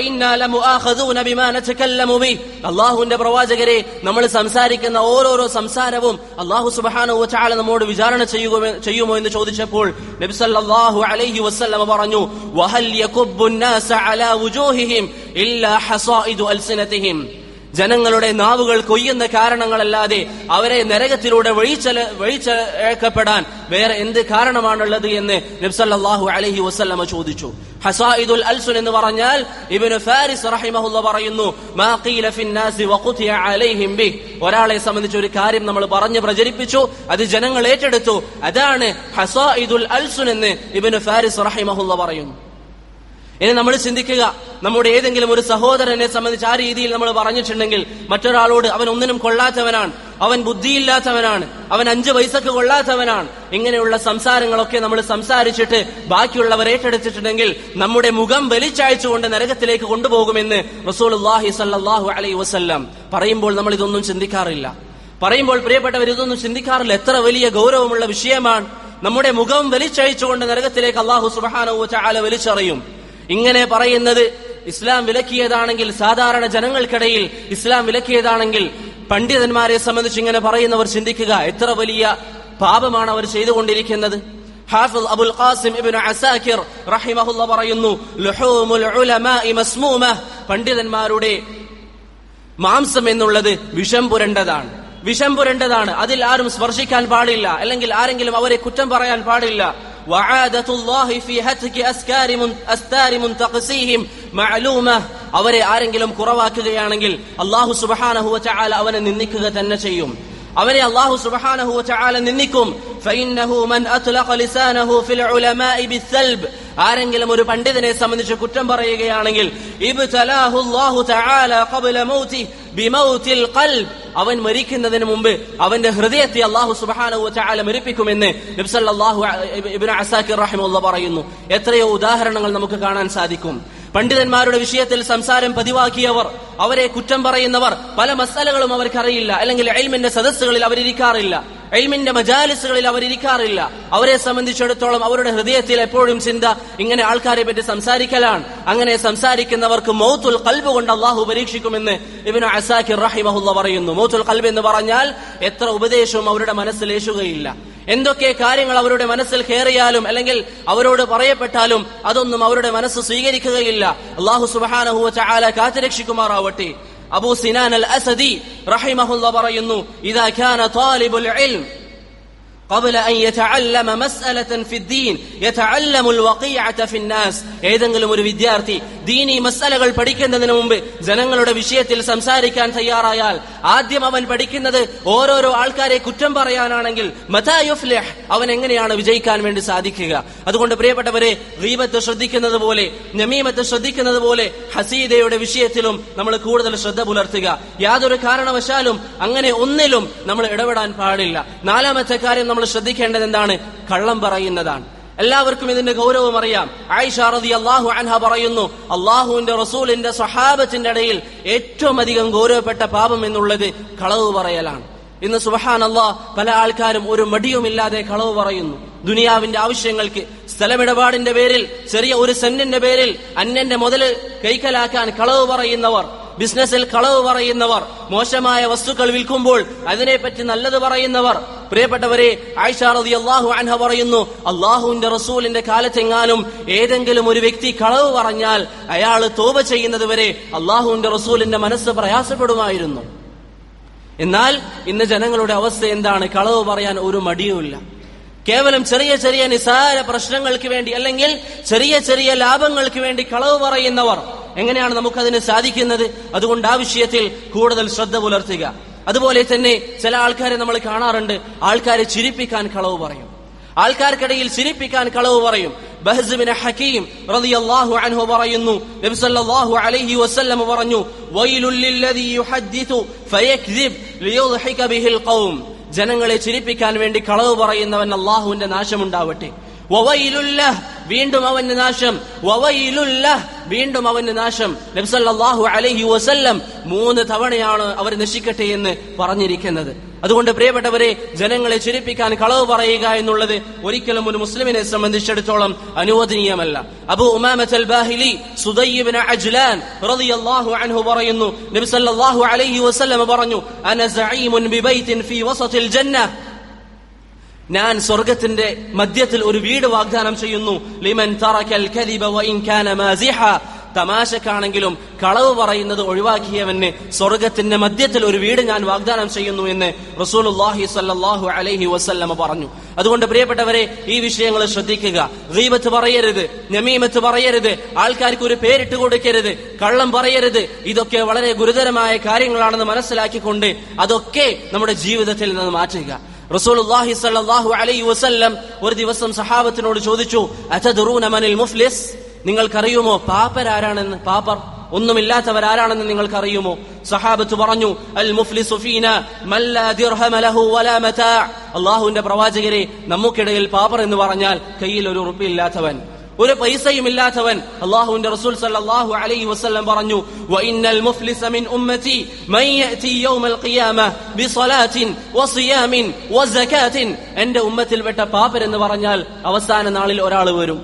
അള്ളാഹുവിന്റെ പ്രവാചകരെ നമ്മൾ സംസാരിക്കുന്ന ഓരോരോ സംസാരവും അള്ളാഹു സുബാനോ ചാല നമ്മോട് വിചാരണ ചെയ്യുമോ ചെയ്യുമോ എന്ന് ചോദിച്ചപ്പോൾ നബിസല്ലാഹു അലൈഹി വസ്ല്ലമ പറഞ്ഞു വഹൽ അലാ വുജൂഹിഹിം ഇല്ലാ ഹസായിദു അൽസിനതിഹിം ജനങ്ങളുടെ നാവുകൾ കൊയ്യുന്ന കാരണങ്ങളല്ലാതെ അവരെ നരകത്തിലൂടെ വഴിച്ചല വഴിച്ചേക്കപ്പെടാൻ വേറെ എന്ത് കാരണമാണുള്ളത് എന്ന് നബ്സല്ലാഹു അലഹി വസ്ല്ലമ ചോദിച്ചു ഹസായിദുൽ അൽസുൻ എന്ന് പറഞ്ഞാൽ ഇബ്നു ഫാരിസ് റഹിമഹുല്ല പറയുന്നു മാ ഖീല ഫിന്നാസി വഖുതിയ അലൈഹിം ബി ഒരാളെ സംബന്ധിച്ച് ഒരു കാര്യം നമ്മൾ പറഞ്ഞു പ്രചരിപ്പിച്ചു അത് ജനങ്ങൾ ഏറ്റെടുത്തു അതാണ് ഹസായിദുൽ അൽസുൻ എന്ന് ഇബ്നു ഫാരിസ് റഹിമഹുല്ല പറയുന്നു ഇനി നമ്മൾ ചിന്തിക്കുക നമ്മുടെ ഏതെങ്കിലും ഒരു സഹോദരനെ സംബന്ധിച്ച് ആ രീതിയിൽ നമ്മൾ പറഞ്ഞിട്ടുണ്ടെങ്കിൽ മറ്റൊരാളോട് അവൻ ഒന്നിനും കൊള്ളാത്തവനാണ് അവൻ ബുദ്ധിയില്ലാത്തവനാണ് അവൻ അഞ്ച് പൈസക്ക് കൊള്ളാത്തവനാണ് ഇങ്ങനെയുള്ള സംസാരങ്ങളൊക്കെ നമ്മൾ സംസാരിച്ചിട്ട് ബാക്കിയുള്ളവർ ഏറ്റെടുത്തിട്ടുണ്ടെങ്കിൽ നമ്മുടെ മുഖം വലിച്ചയച്ചുകൊണ്ട് നരകത്തിലേക്ക് കൊണ്ടുപോകുമെന്ന് റസൂലുള്ളാഹി സല്ലല്ലാഹു അലൈഹി വസല്ലം പറയുമ്പോൾ നമ്മൾ ഇതൊന്നും ചിന്തിക്കാറില്ല പറയുമ്പോൾ പ്രിയപ്പെട്ടവർ ഇതൊന്നും ചിന്തിക്കാറില്ല എത്ര വലിയ ഗൗരവമുള്ള വിഷയമാണ് നമ്മുടെ മുഖം വലിച്ചയച്ചുകൊണ്ട് നരകത്തിലേക്ക് അള്ളാഹു സുബാനവു ചാല വലിച്ചെറിയും ഇങ്ങനെ പറയുന്നത് ഇസ്ലാം വിലക്കിയതാണെങ്കിൽ സാധാരണ ജനങ്ങൾക്കിടയിൽ ഇസ്ലാം വിലക്കിയതാണെങ്കിൽ പണ്ഡിതന്മാരെ സംബന്ധിച്ച് ഇങ്ങനെ പറയുന്നവർ ചിന്തിക്കുക എത്ര വലിയ പാപമാണ് അവർ ചെയ്തുകൊണ്ടിരിക്കുന്നത് ഹാഫിൽ അബുൽ ഖാസിം ഇബ്നു അസാക്കിർ റഹിമഹുല്ല പറയുന്നു ലുഹൂമുൽ ഉലമാഇ മസ്മൂമ പണ്ഡിതന്മാരുടെ മാംസം എന്നുള്ളത് വിഷം പുരണ്ടതാണ് വിഷം പുരണ്ടതാണ് അതിൽ ആരും സ്പർശിക്കാൻ പാടില്ല അല്ലെങ്കിൽ ആരെങ്കിലും അവരെ കുറ്റം പറയാൻ പാടില്ല وعادة الله في هتك أسكار من أستار منتقسيهم معلومة അവരെ ആരെങ്കിലും കുറവാക്കുകയാണെങ്കിൽ അള്ളാഹു സുബഹാനഹു ചാല അവനെ നിന്ദിക്കുക തന്നെ ചെയ്യും അവനെ അള്ളാഹു സുബഹാനഹു ചാല നിന്ദിക്കും فإنه من أطلق لسانه في العلماء بالثلب ആരെങ്കിലും ഒരു പണ്ഡിതനെ സംബന്ധിച്ച് കുറ്റം പറയുകയാണെങ്കിൽ ഇബ്തലാഹു അല്ലാഹു തആല ഖബ്ല മൗതി ബിമൗതിൽ ഖൽബ് അവൻ മരിക്കുന്നതിന് മുമ്പ് അവന്റെ ഹൃദയത്തെ അള്ളാഹു സുബ്ഹാനഹു വതആല മരിപ്പിക്കുമെന്ന് നബി സല്ലല്ലാഹു ഇബ്നു അസാക്കിർ റഹിമഹുള്ള പറയുന്നു എത്രയോ ഉദാഹരണങ്ങൾ നമുക്ക് കാണാൻ സാധിക്കും പണ്ഡിതന്മാരുടെ വിഷയത്തിൽ സംസാരം പതിവാക്കിയവർ അവരെ കുറ്റം പറയുന്നവർ പല മസാലകളും അവർക്കറിയില്ല അല്ലെങ്കിൽ എൽമിന്റെ സദസ്സുകളിൽ അവരിയ്ക്കാറില്ല എൽമിന്റെ മജാലിസുകളിൽ അവരിയ്ക്കാറില്ല അവരെ സംബന്ധിച്ചിടത്തോളം അവരുടെ ഹൃദയത്തിൽ എപ്പോഴും ചിന്ത ഇങ്ങനെ ആൾക്കാരെ പറ്റി സംസാരിക്കലാണ് അങ്ങനെ സംസാരിക്കുന്നവർക്ക് മൗത്തുൽ കൽബ് കൊണ്ട് അള്ളാഹു പരീക്ഷിക്കുമെന്ന് ഇബിന് അസാഖിർ റഹിമഹുല്ല പറയുന്നു മൗത്തുൽ കൽബ് എന്ന് പറഞ്ഞാൽ എത്ര ഉപദേശവും അവരുടെ മനസ്സിൽ ഏശുകയില്ല എന്തൊക്കെ കാര്യങ്ങൾ അവരുടെ മനസ്സിൽ കയറിയാലും അല്ലെങ്കിൽ അവരോട് പറയപ്പെട്ടാലും അതൊന്നും അവരുടെ മനസ്സ് സ്വീകരിക്കുകയില്ല അള്ളാഹു സുബാനഹുവ ചാല കാത്തുരക്ഷിക്കുമാറാവട്ടെ അബൂ സിനാൻ അൽ അസദി റഹിമഹുല്ല പറയുന്നു ഇതാ ഖാന താലിബുൽ ഇൽം قبل أن يتعلم مسألة في الدين يتعلم الوقيعة في الناس ഏതെങ്കിലും ഒരു വിദ്യാർത്ഥി ദീനി മസലകൾ പഠിക്കുന്നതിന് മുമ്പ് ജനങ്ങളുടെ വിഷയത്തിൽ സംസാരിക്കാൻ തയ്യാറായാൽ ആദ്യം അവൻ പഠിക്കുന്നത് ഓരോരോ ആൾക്കാരെ കുറ്റം പറയാനാണെങ്കിൽ മതായുഫ്ലിഹ് അവൻ എങ്ങനെയാണ് വിജയിക്കാൻ വേണ്ടി സാധിക്കുക അതുകൊണ്ട് പ്രിയപ്പെട്ടവരെ റീബത്ത് ശ്രദ്ധിക്കുന്നത് പോലെ നമീമത്ത് ശ്രദ്ധിക്കുന്നത് പോലെ ഹസീദയുടെ വിഷയത്തിലും നമ്മൾ കൂടുതൽ ശ്രദ്ധ പുലർത്തുക യാതൊരു കാരണവശാലും അങ്ങനെ ഒന്നിലും നമ്മൾ ഇടപെടാൻ പാടില്ല നാലാമത്തെ കാര്യം നമ്മൾ ശ്രദ്ധിക്കേണ്ടത് എന്താണ് കള്ളം പറയുന്നതാണ് എല്ലാവർക്കും ഇതിന്റെ ഗൗരവം അറിയാം ആയിഷ റതി അള്ളാഹു അൻഹ പറയുന്നു അള്ളാഹുവിന്റെ റസൂലിന്റെ സ്വഹാബത്തിന്റെ ഇടയിൽ ഏറ്റവും അധികം ഗൗരവപ്പെട്ട പാപം എന്നുള്ളത് കളവ് പറയലാണ് ഇന്ന് സുബഹാൻ അള്ളാഹ് പല ആൾക്കാരും ഒരു മടിയുമില്ലാതെ കളവ് പറയുന്നു ദുനിയാവിന്റെ ആവശ്യങ്ങൾക്ക് സ്ഥലമിടപാടിന്റെ പേരിൽ ചെറിയ ഒരു സെന്റിന്റെ പേരിൽ അന്യന്റെ മുതൽ കൈക്കലാക്കാൻ കളവ് പറയുന്നവർ ബിസിനസ്സിൽ കളവ് പറയുന്നവർ മോശമായ വസ്തുക്കൾ വിൽക്കുമ്പോൾ അതിനെപ്പറ്റി നല്ലത് പറയുന്നവർ പ്രിയപ്പെട്ടവരെ ആയിഷ റതി അള്ളാഹു അൻഹ പറയുന്നു അള്ളാഹുവിന്റെ റസൂലിന്റെ കാലത്തെങ്ങാനും ഏതെങ്കിലും ഒരു വ്യക്തി കളവ് പറഞ്ഞാൽ അയാൾ തോപ ചെയ്യുന്നത് വരെ അള്ളാഹുവിന്റെ റസൂലിന്റെ മനസ്സ് പ്രയാസപ്പെടുമായിരുന്നു എന്നാൽ ഇന്ന് ജനങ്ങളുടെ അവസ്ഥ എന്താണ് കളവ് പറയാൻ ഒരു മടിയുമില്ല കേവലം ചെറിയ ചെറിയ നിസാര പ്രശ്നങ്ങൾക്ക് വേണ്ടി അല്ലെങ്കിൽ ചെറിയ ചെറിയ ലാഭങ്ങൾക്ക് വേണ്ടി കളവ് പറയുന്നവർ എങ്ങനെയാണ് നമുക്കതിന് സാധിക്കുന്നത് അതുകൊണ്ട് ആ വിഷയത്തിൽ കൂടുതൽ ശ്രദ്ധ പുലർത്തുക അതുപോലെ തന്നെ ചില ആൾക്കാരെ നമ്മൾ കാണാറുണ്ട് ആൾക്കാരെ ചിരിപ്പിക്കാൻ കളവ് പറയും ആൾക്കാർക്കിടയിൽ ചിരിപ്പിക്കാൻ കളവ് പറയും ബഹ്സുബിന് ഹക്കീം റളിയല്ലാഹു അൻഹു പറയുന്നു നബി സല്ലല്ലാഹു അലൈഹി വസല്ലം പറഞ്ഞു വൈലുൽ ലില്ലദീ യുഹദ്ദിതു ഫയക്ദിബ് ലിയുദ്ഹിക ബിഹിൽ ഖൗം ജനങ്ങളെ ചിരിപ്പിക്കാൻ വേണ്ടി കളവ് പറയുന്നവൻ അള്ളാഹുവിന്റെ നാശമുണ്ടാവട്ടെ വവൈലുല്ലഹ് വീണ്ടും അവന്റെ നാശം വവൈലുല്ലഹ് വീണ്ടും അവന്റെ നാശം നബ്സല്ലാഹു അലൈഹി വസല്ലം മൂന്ന് തവണയാണ് അവർ നശിക്കട്ടെ എന്ന് പറഞ്ഞിരിക്കുന്നത് അതുകൊണ്ട് പ്രിയപ്പെട്ടവരെ ജനങ്ങളെ ചിരിപ്പിക്കാൻ കളവ് പറയുക എന്നുള്ളത് ഒരിക്കലും ഒരു മുസ്ലിമിനെ സംബന്ധിച്ചിടത്തോളം അനുവദനീയമല്ല അബു ഉമാമത്ത് അൽ ബാഹിലി സുദയ്യിബ്നു അജ്ലാൻ റളിയല്ലാഹു അൻഹു പറയുന്നു നബി സല്ലല്ലാഹു അലൈഹി വസല്ലം പറഞ്ഞു അന സഈമുൻ ബിബൈത്തിൻ ഫീ വസത്തിൽ ജന്ന ഞാൻ സ്വർഗത്തിന്റെ മധ്യത്തിൽ ഒരു വീട് വാഗ്ദാനം ചെയ്യുന്നു ലിമൻ തറക്കൽ കദിബ വഇൻ കാന മാസിഹ തമാശക്കാണെങ്കിലും കളവ് പറയുന്നത് ഒഴിവാക്കിയവന് സ്വർഗത്തിന്റെ മധ്യത്തിൽ ഒരു വീട് ഞാൻ വാഗ്ദാനം ചെയ്യുന്നു എന്ന് റസൂലുള്ളാഹി സ്വല്ലല്ലാഹു അലൈഹി വസല്ലമ പറഞ്ഞു അതുകൊണ്ട് പ്രിയപ്പെട്ടവരെ ഈ വിഷയങ്ങൾ ശ്രദ്ധിക്കുക ഗീബത്ത് പറയരുത് നമീമത്ത് പറയരുത് ആൾക്കാർക്ക് ഒരു പേരിട്ട് കൊടുക്കരുത് കള്ളം പറയരുത് ഇതൊക്കെ വളരെ ഗുരുതരമായ കാര്യങ്ങളാണെന്ന് മനസ്സിലാക്കിക്കൊണ്ട് അതൊക്കെ നമ്മുടെ ജീവിതത്തിൽ നിന്ന് മാറ്റുക റസൂലുള്ളാഹി സ്വല്ലല്ലാഹു അലൈഹി വസല്ലം ഒരു ദിവസം സഹാബത്തിനോട് ചോദിച്ചു അതദ്റൂന മനിൽ മുഫ്ലിസ് നിങ്ങൾക്കറിയുമോ പാപ്പരാരാണെന്ന് പാപ്പർ ഒന്നുമില്ലാത്തവരാരാണെന്ന് നിങ്ങൾക്കറിയുമോ സഹാബത്ത് പറഞ്ഞു അൽ മുഫ്ലിസു ഫീന മല്ലാ ദിർഹമ ലഹു വലാ മതാ അല്ലാഹുവിന്റെ പ്രവാചകരെ നമുക്കിടയിൽ പാപ്പർ എന്ന് പറഞ്ഞാൽ കയ്യിൽ ഒരു ഉറുപ്പില്ലാത്തവൻ ഒരു പൈസയും ഇല്ലാത്തവൻ അള്ളാഹുവിന്റെ റസൂൽ സല്ലല്ലാഹു അലൈഹി വസല്ലം പറഞ്ഞു വഇന്നൽ മുഫ്ലിസ മിൻ ഉമ്മതി മൻ യഅതി യൗമൽ ഖിയാമ ബിസലാത്തിൻ വസിയാമിൻ വസകാത്തിൻ എന്റെ ഉമ്മത്തിൽപ്പെട്ട പാപ്പർ എന്ന് പറഞ്ഞാൽ അവസാന നാളിൽ ഒരാൾ വരും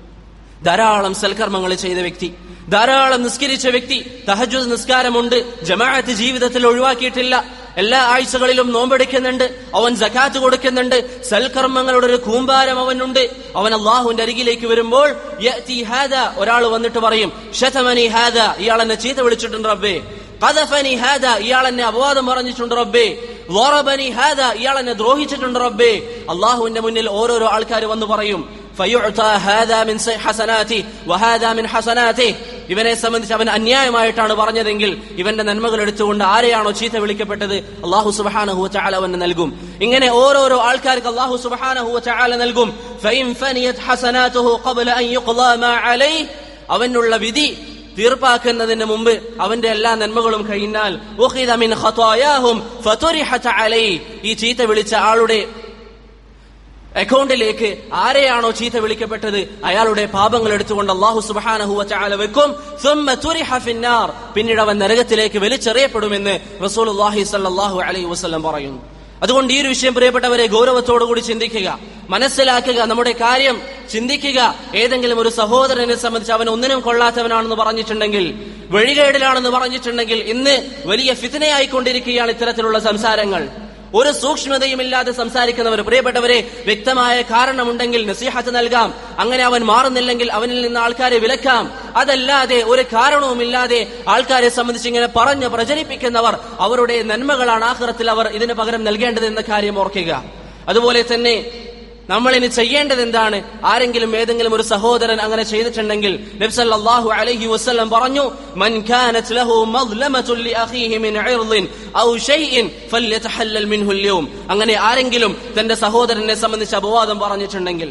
ധാരാളം സൽക്കർമ്മങ്ങൾ ചെയ്ത വ്യക്തി ധാരാളം നിസ്കരിച്ച വ്യക്തി തഹജുദ് നിസ്കാരമുണ്ട് ജമാഅത്ത് ജീവിതത്തിൽ ഒഴിവാക്കിയിട്ടില്ല എല്ലാ ആഴ്ചകളിലും നോമ്പെടുക്കുന്നുണ്ട് അവൻ ജക്കാത്ത് കൊടുക്കുന്നുണ്ട് സൽക്കർമ്മങ്ങളുടെ ഒരു കൂമ്പാരം അവനുണ്ട് അവൻ അള്ളാഹുവിന്റെ അരികിലേക്ക് വരുമ്പോൾ യഅതി ഹാദ ഒരാൾ വന്നിട്ട് പറയും ഷതമനി ഹാദ ഇയാൾ എന്നെ ചീത്ത വിളിച്ചിട്ടുണ്ട് റബ്ബേ ഖദഫനി ഹാദ ഇയാൾ എന്നെ അപവാദം പറഞ്ഞിട്ടുണ്ട് റബ്ബേ വറബനി ഹാദ ഇയാൾ എന്നെ ദ്രോഹിച്ചിട്ടുണ്ട് റബ്ബേ അള്ളാഹുവിന്റെ മുന്നിൽ ഓരോരോ ആൾക്കാർ വന്ന് പറയും فيعطى هذا من حسناته وهذا من حسناته ഇവനെ സംബന്ധിച്ച് അവൻ അന്യായമായിട്ടാണ് പറഞ്ഞതെങ്കിൽ ഇവന്റെ നന്മകൾ എടുത്തുകൊണ്ട് ആരെയാണോ ചീത്ത വിളിക്കപ്പെട്ടത് അള്ളാഹു സുബഹാനഹു ചാല അവന് നൽകും ഇങ്ങനെ ഓരോരോ ആൾക്കാർക്ക് അള്ളാഹു സുബഹാനഹു ചാല നൽകും فإن فنيت حسناته قبل أن يقضى ما عليه അവനുള്ള വിധി തീർപ്പാക്കുന്നതിന് മുമ്പ് അവന്റെ എല്ലാ നന്മകളും കഴിഞ്ഞാൽ ഉഖിദ മിൻ ഖതായാഹും ഫതുരിഹത അലൈഹി ഈ ചീത്ത വിളിച്ച ആളുടെ അക്കൗണ്ടിലേക്ക് ആരെയാണോ ചീത്ത വിളിക്കപ്പെട്ടത് അയാളുടെ പാപങ്ങൾ എടുത്തുകൊണ്ട് അള്ളാഹു സുബാനഹുവ ചാല വെക്കും ثم طرح في النار. പിന്നീട് അവൻ നരകത്തിലേക്ക് വലിച്ചെറിയപ്പെടുമെന്ന് റസൂൽ അള്ളാഹി സല്ലാഹു അലൈഹി വസ്ലം പറയുന്നു അതുകൊണ്ട് ഈ ഒരു വിഷയം പ്രിയപ്പെട്ടവരെ ഗൗരവത്തോടുകൂടി ചിന്തിക്കുക മനസ്സിലാക്കുക നമ്മുടെ കാര്യം ചിന്തിക്കുക ഏതെങ്കിലും ഒരു സഹോദരനെ സംബന്ധിച്ച് അവൻ ഒന്നിനും കൊള്ളാത്തവനാണെന്ന് പറഞ്ഞിട്ടുണ്ടെങ്കിൽ വഴികേടിലാണെന്ന് പറഞ്ഞിട്ടുണ്ടെങ്കിൽ ഇന്ന് വലിയ ഫിതനയായിക്കൊണ്ടിരിക്കുകയാണ് ഇത്തരത്തിലുള്ള സംസാരങ്ങൾ ഒരു സൂക്ഷ്മതയുമില്ലാതെ സംസാരിക്കുന്നവർ പ്രിയപ്പെട്ടവരെ വ്യക്തമായ കാരണമുണ്ടെങ്കിൽ നസീഹത്ത് നൽകാം അങ്ങനെ അവൻ മാറുന്നില്ലെങ്കിൽ അവനിൽ നിന്ന് ആൾക്കാരെ വിലക്കാം അതല്ലാതെ ഒരു കാരണവുമില്ലാതെ ആൾക്കാരെ സംബന്ധിച്ച് ഇങ്ങനെ പറഞ്ഞ് പ്രചരിപ്പിക്കുന്നവർ അവരുടെ നന്മകളാണ് ആഹ്റത്തിൽ അവർ ഇതിന് പകരം നൽകേണ്ടത് എന്ന കാര്യം ഓർക്കുക അതുപോലെ തന്നെ നമ്മൾ ഇനി ചെയ്യേണ്ടത് എന്താണ് ആരെങ്കിലും ഏതെങ്കിലും ഒരു സഹോദരൻ അങ്ങനെ ചെയ്തിട്ടുണ്ടെങ്കിൽ നബ്സല്ലാഹു അലൈഹി വസല്ലം പറഞ്ഞു മൻ കാനത് ലഹു മദ്ലമതുൻ ലിഅഖീഹി മിൻ ഇർദിൻ ഔ ഷൈഇൻ ഫല്യതഹല്ലൽ മിൻഹു അൽയൗം അങ്ങനെ ആരെങ്കിലും തന്റെ സഹോദരനെ സംബന്ധിച്ച് അപവാദം പറഞ്ഞിട്ടുണ്ടെങ്കിൽ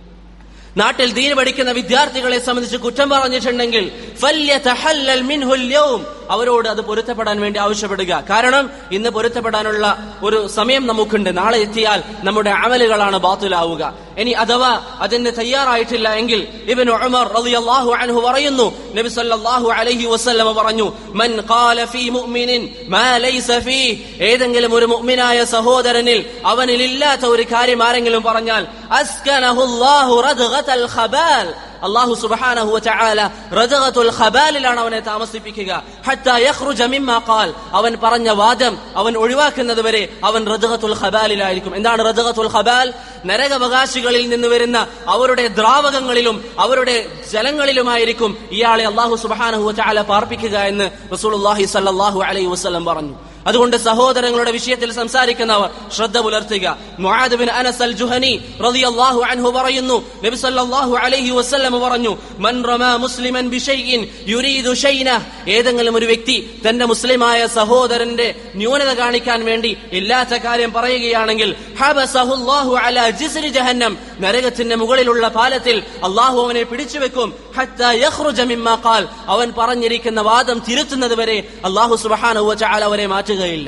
നാട്ടിൽ ദീൻ പഠിക്കുന്ന വിദ്യാർത്ഥികളെ സംബന്ധിച്ച് കുറ്റം പറഞ്ഞിട്ടുണ്ടെങ്കിൽ ഫല്യതഹല്ലൽ മിൻഹു അൽയൗം അവരോട് അത് പൊരുത്തപ്പെടാൻ വേണ്ടി ആവശ്യപ്പെടുക കാരണം ഇന്ന് പൊരുത്തപ്പെടാനുള്ള ഒരു സമയം നമുക്കുണ്ട് നാളെ എത്തിയാൽ നമ്മുടെ അമലുകളാണ് ബാത്തുലാവുക ഇനി അഥവാ അതിന് തയ്യാറായിട്ടില്ല എങ്കിൽ ഇബ്നു ഉമർ റളിയല്ലാഹു അൻഹു പറയുന്നു നബി സല്ലല്ലാഹു അലൈഹി വസല്ലമ പറഞ്ഞു മൻ ഖാല ഫീ മുഅ്മിനിൻ മാ ലൈസ ഫീ ഏതെങ്കിലും ഒരു മുഅ്മിനായ സഹോദരനിൽ അവനിൽ ഇല്ലാത്ത ഒരു കാര്യം ആരെങ്കിലും പറഞ്ഞാൽ അസ്കനഹു അല്ലാഹു റദ്ഗതൽ ഖബാൽ അള്ളാഹു സുബഹാനഹു വതആല റദഗത്തുൽ ഖബാലിലാണ് അവനെ താമസിപ്പിക്കുക ഹത്താ യഖ്റുജ മിമ്മാ ഖാൽ അവൻ പറഞ്ഞ വാദം അവൻ ഒഴിവാക്കുന്നത് വരെ അവൻ റദഗത്തുൽ ഖബാലിലായിരിക്കും എന്താണ് റദഗത്തുൽ ഖബാൽ നരകവകാശികളിൽ നിന്ന് വരുന്ന അവരുടെ ദ്രാവകങ്ങളിലും അവരുടെ ജലങ്ങളിലുമായിരിക്കും ഇയാളെ അള്ളാഹു സുബഹാനഹു വതആല പാർപ്പിക്കുക എന്ന് റസൂലുള്ളാഹി സ്വല്ലല്ലാഹു അലൈഹി വസല്ലം പറഞ്ഞു അതുകൊണ്ട് സഹോദരങ്ങളുടെ വിഷയത്തിൽ സംസാരിക്കുന്നവർ ശ്രദ്ധ പുലർത്തുക Muadh bin Anas al Juhani റളിയല്ലാഹു അൻഹു പറയുന്നു നബി സല്ലല്ലാഹു അലൈഹി വസല്ലം പറഞ്ഞു മൻ റമാ മുസ്ലിമൻ ബിശൈഇൻ യുരീദു ഷൈന ഏതെങ്കിലും ഒരു വ്യക്തി തന്റെ മുസ്ലിമായ സഹോദരന്റെ ന്യൂനത കാണിക്കാൻ വേണ്ടി ഇല്ലാത്ത കാര്യം പറയുകയാണെങ്കിൽ ഹബസഹുല്ലാഹു അലാ ജിസ്രി ജഹന്നം നരകത്തിന്റെ മുകളിലുള്ള പാലത്തിൽ അള്ളാഹു അവനെ പിടിച്ചു വെക്കും ഹത്താ യഖ്റുജ മിമ്മാ ഖാൽ അവൻ പറഞ്ഞിരിക്കുന്ന വാദം തിരുത്തുന്നത് വരെ അള്ളാഹു സുബ്ഹാനഹു വതആല അവരെ മാറ്റുകയില്ല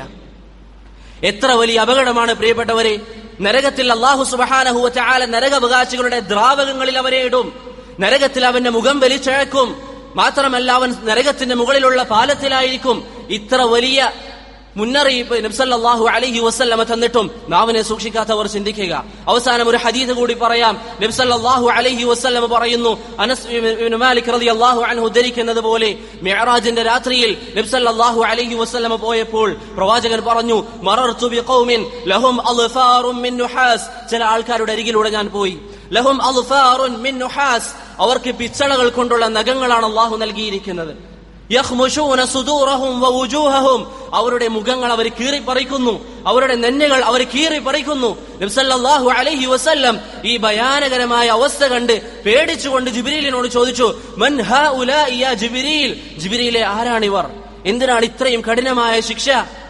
എത്ര വലിയ അപകടമാണ് പ്രിയപ്പെട്ടവരെ നരകത്തിൽ അള്ളാഹു സുബ്ഹാനഹു വതആല നരകവകാശികളുടെ ദ്രാവകങ്ങളിൽ അവരെ ഇടും നരകത്തിൽ അവന്റെ മുഖം വലിച്ചഴക്കും മാത്രമല്ല അവൻ നരകത്തിന്റെ മുകളിലുള്ള പാലത്തിലായിരിക്കും ഇത്ര വലിയ മുന്നറിയിപ്പ് നബ്സല്ലാഹു അലഹി വസ്ല്ലമ തന്നിട്ടും നാവിനെ സൂക്ഷിക്കാത്തവർ ചിന്തിക്കുക അവസാനം ഒരു ഹദീദ് കൂടി പറയാം നബ്സല്ലാഹു അലഹി വസ്ല്ലമ പറയുന്നു അനസ് ഇബ്നു മാലിക് റളിയല്ലാഹു അൻഹു ഉദ്ധരിക്കുന്നത് പോലെ മിഅറാജിന്റെ രാത്രിയിൽ നബ്സല്ലാഹു അലഹി വസ്ല്ലമ പോയപ്പോൾ പ്രവാചകൻ പറഞ്ഞു മറർതു ബിഖൗമിൻ ലഹും അൽഫാറും മിൻ നുഹാസ് ചില ആൾക്കാരുടെ അരികിലൂടെ ഞാൻ പോയി ലഹും അൽഫാറുൻ മിൻ നുഹാസ് അവർക്ക് പിച്ചളകൾ കൊണ്ടുള്ള നഖങ്ങളാണ് അള്ളാഹു നൽകിയിരിക്കുന്നത് യഹ്മുഷൂന സുദൂറഹും വവുജൂഹഹും അവരുടെ മുഖങ്ങൾ അവർ കീറിപ്പറിക്കുന്നു അവരുടെ നെന്നുകൾ അവർ കീറിപ്പറിക്കുന്നു നബ്സല്ലാഹു അലൈഹി വസല്ലം ഈ ഭയാനകരമായ അവസ്ഥ കണ്ട് പേടിച്ചുകൊണ്ട് ജിബിരിലിനോട് ചോദിച്ചു മൻ ഹാ ഉലാഇ യാ ജിബിരിൽ ജിബിരിയിലെ ആരാണിവർ എന്തിനാണ് ഇത്രയും കഠിനമായ ശിക്ഷ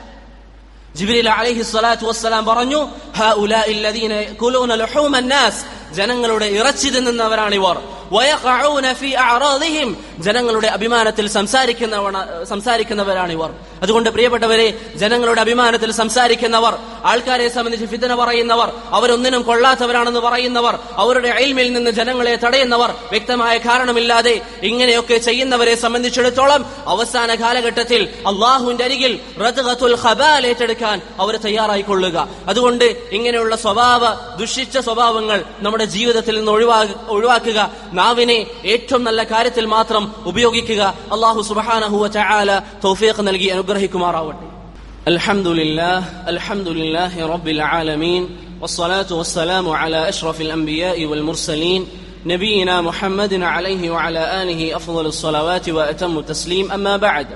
ജിബ്രീൽ അലൈഹി സ്വലാത്തു വസ്സലാം പറഞ്ഞു ഹഉലാഇ الذين يأكلون لحوم الناس ജനങ്ങളുടെ ഇറച്ചി തിന്നുന്നവരാണിവർ വയഖഊന ഫീ അഅറാദിഹിം ജനങ്ങളുടെ അഭിമാനത്തിൽ സംസാരിക്കുന്നവണ സംസാരിക്കുന്നവരാണിവർ അതുകൊണ്ട് പ്രിയപ്പെട്ടവരെ ജനങ്ങളുടെ അഭിമാനത്തിൽ സംസാരിക്കുന്നവർ ആൾക്കാരെ സംബന്ധിച്ച് ഫിതന പറയുന്നവർ അവരൊന്നിനും കൊള്ളാത്തവരാണെന്ന് പറയുന്നവർ അവരുടെ അയൽമിൽ നിന്ന് ജനങ്ങളെ തടയുന്നവർ വ്യക്തമായ കാരണമില്ലാതെ ഇങ്ങനെയൊക്കെ ചെയ്യുന്നവരെ സംബന്ധിച്ചിടത്തോളം അവസാന കാലഘട്ടത്തിൽ അള്ളാഹുവിന്റെ അരികിൽ റദ്ഗത്തുൽ ഖബാൽ ഏറ്റെടുക്കാൻ അവർ തയ്യാറായിക്കൊള്ളുക അതുകൊണ്ട് ഇങ്ങനെയുള്ള സ്വഭാവ ദുഷിച്ച സ്വഭാവങ്ങൾ നമ്മുടെ ജീവിതത്തിൽ നിന്ന് ഒഴിവാ ഒഴിവാക്കുക നാവിനെ ഏറ്റവും നല്ല കാര്യത്തിൽ മാത്രം ഉപയോഗിക്കുക അള്ളാഹു സുബഹാനഹു ചായാല തൗഫീഖ് നൽകി അനുഗ്രഹിക്കുമാറാവട്ടെ الحمد لله الحمد لله رب العالمين والصلاة والسلام على أشرف الأنبياء والمرسلين نبينا محمد عليه وعلى آله أفضل الصلوات وأتم التسليم أما بعد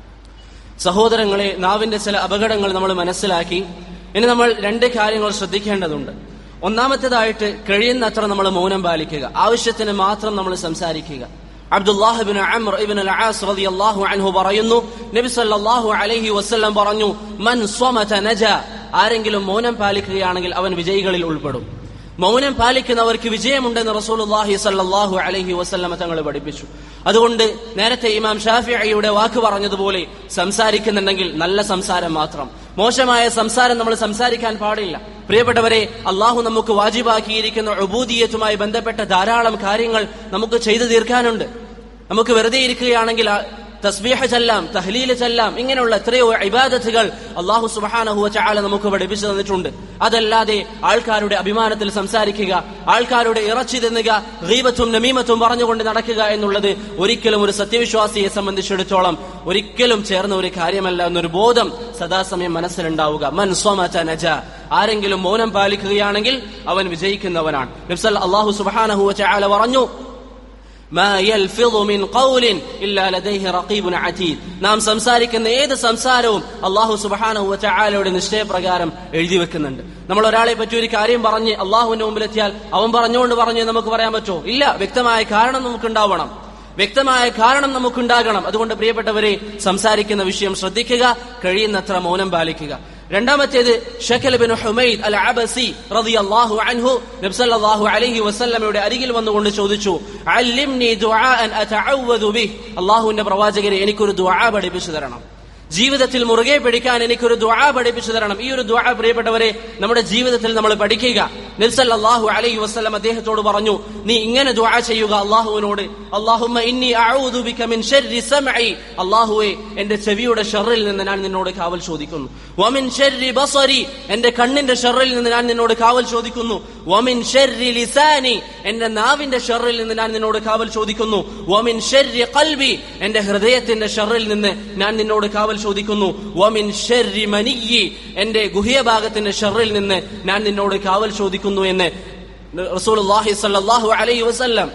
സഹോദരങ്ങളെ നാവിന്റെ ചില അപകടങ്ങൾ നമ്മൾ മനസ്സിലാക്കി ഇനി നമ്മൾ രണ്ട് കാര്യങ്ങൾ ശ്രദ്ധിക്കേണ്ടതുണ്ട് ഒന്നാമത്തേതായിട്ട് കഴിയുന്നത്ര നമ്മൾ മൗനം പാലിക്കുക ആവശ്യത്തിന് മാത്രം നമ്മൾ സംസാരിക്കുക അബ്ദുല്ലാഹിബിൻ അംർ ഇബ്ൻ അൽ-ആസ് റളിയല്ലാഹു അൻഹു പറയുന്നു നബി സല്ലല്ലാഹു അലൈഹി വസല്ലം പറഞ്ഞു മൻ സ്വമത നജ ആരെങ്കിലും മൗനം പാലിക്കുകയാണെങ്കിൽ അവൻ വിജയികളിൽ ഉൾപ്പെടും മൗനം പാലിക്കുന്നവർക്ക് വിജയമുണ്ടെന്ന് റസൂലുള്ളാഹി സല്ലല്ലാഹു അലൈഹി വസല്ലമ തങ്ങൾ പഠിപ്പിച്ചു അതുകൊണ്ട് നേരത്തെ ഇമാം ഷാഫിഅയുടെ വാക്ക് പറഞ്ഞതുപോലെ സംസാരിക്കുന്നുണ്ടെങ്കിൽ നല്ല സംസാരം മാത്രം മോശമായ സംസാരം നമ്മൾ സംസാരിക്കാൻ പാടില്ല പ്രിയപ്പെട്ടവരെ അള്ളാഹു നമുക്ക് വാജിബാക്കിയിരിക്കുന്ന ഉബൂദിയത്തുമായി ബന്ധപ്പെട്ട ധാരാളം കാര്യങ്ങൾ നമുക്ക് ചെയ്തു തീർക്കാനുണ്ട് നമുക്ക് വെറുതെ ഇരിക്കുകയാണെങ്കിൽ ആ തസ്ബീഹ ചെല്ലാം തഹ്ലീല് ചെല്ലാം ഇങ്ങനെയുള്ള എത്രയോ ഇബാദത്തുകൾ അള്ളാഹു സുബാനഹുവ ചാല നമുക്ക് പഠിപ്പിച്ചു തന്നിട്ടുണ്ട് അതല്ലാതെ ആൾക്കാരുടെ അഭിമാനത്തിൽ സംസാരിക്കുക ആൾക്കാരുടെ ഇറച്ചി തിന്നുക ഗീബത്തും നമീമത്തും പറഞ്ഞുകൊണ്ട് നടക്കുക എന്നുള്ളത് ഒരിക്കലും ഒരു സത്യവിശ്വാസിയെ സംബന്ധിച്ചിടത്തോളം ഒരിക്കലും ചേർന്ന ഒരു കാര്യമല്ല എന്നൊരു ബോധം സദാസമയം മനസ്സിലുണ്ടാവുക മൻ സ്വമത നജ ആരെങ്കിലും മൗനം പാലിക്കുകയാണെങ്കിൽ അവൻ വിജയിക്കുന്നവനാണ് നബ്സൽ അള്ളാഹു സുബാനഹുവ ചാല പറഞ്ഞു ما يلفظ من قول إلا لديه رقيب عتيد നാം സംസാരിക്കുന്ന ഏത് സംസാരവും അള്ളാഹു സുബാനഹു ചായാലയുടെ നിശ്ചയപ്രകാരം എഴുതി വെക്കുന്നുണ്ട് നമ്മൾ ഒരാളെ പറ്റി ഒരു കാര്യം പറഞ്ഞ് അള്ളാഹുവിന്റെ മുമ്പിലെത്തിയാൽ അവൻ പറഞ്ഞുകൊണ്ട് പറഞ്ഞ് നമുക്ക് പറയാൻ പറ്റുമോ ഇല്ല വ്യക്തമായ കാരണം നമുക്കുണ്ടാവണം വ്യക്തമായ കാരണം നമുക്കുണ്ടാകണം അതുകൊണ്ട് പ്രിയപ്പെട്ടവരെ സംസാരിക്കുന്ന വിഷയം ശ്രദ്ധിക്കുക കഴിയുന്നത്ര മൗനം പാലിക്കുക രണ്ടാമത്തേത് ഷക്കൽ ബിൻ ഹുമൈദ് അൽ അബസി റളിയല്ലാഹു അൻഹു നബി സല്ലല്ലാഹു അലൈഹി വസല്ലമയുടെ അരികിൽ വന്നുകൊണ്ട് ചോദിച്ചു അല്ലിംനി ദുആഅൻ അതഅവദു ബിഹ് അല്ലാഹുവിന്റെ പ്രവാചകരെ എനിക്കൊരു ദുആ പഠിപ്പിച്ചു തരണം ജീവിതത്തിൽ മുറുകെ പിടിക്കാൻ എനിക്കൊരു ദുആ പഠിപ്പിച്ചു തരണം ഈ ഒരു ദുആ പ്രിയപ്പെട്ടവരെ നമ്മുടെ ജീവിതത്തിൽ നമ്മൾ പഠിക്കുക നിൽസല്ലാഹു അലൈഹി വസ്ലം അദ്ദേഹത്തോട് പറഞ്ഞു നീ ഇങ്ങനെ ദുആ ചെയ്യുക അള്ളാഹുവിനോട് അള്ളാഹുമ്മ ഇന്നി അഊദു ബിക മിൻ ശർരി സമഇ അള്ളാഹുവേ എന്റെ ചെവിയുടെ ഷർറിൽ നിന്ന് ഞാൻ നിന്നോട് കാവൽ ചോദിക്കുന്നു വമിൻ ശർരി ബസരി എന്റെ കണ്ണിന്റെ ഷർറിൽ നിന്ന് ഞാൻ നിന്നോട് കാവൽ ചോദിക്കുന്നു വമിൻ ശർരി ലിസാനി എന്റെ നാവിന്റെ ഷർറിൽ നിന്ന് ഞാൻ നിന്നോട് കാവൽ ചോദിക്കുന്നു വമിൻ ശർരി ഖൽബി എന്റെ ഹൃദയത്തിന്റെ ഷർറിൽ നിന്ന് ഞാൻ നിന്നോട് കാവൽ ചോദിക്കുന്നു വമിൻ ഷർരി മനിയി എന്റെ ഗുഹ്യഭാഗത്തിന്റെ ഷർറിൽ നിന്ന് ഞാൻ നിന്നോട് കാവൽ ചോദിക്കുന്നു എന്ന് റസൂലുള്ളാഹി സ്വല്ലല്ലാഹു അലൈഹി വസല്ലം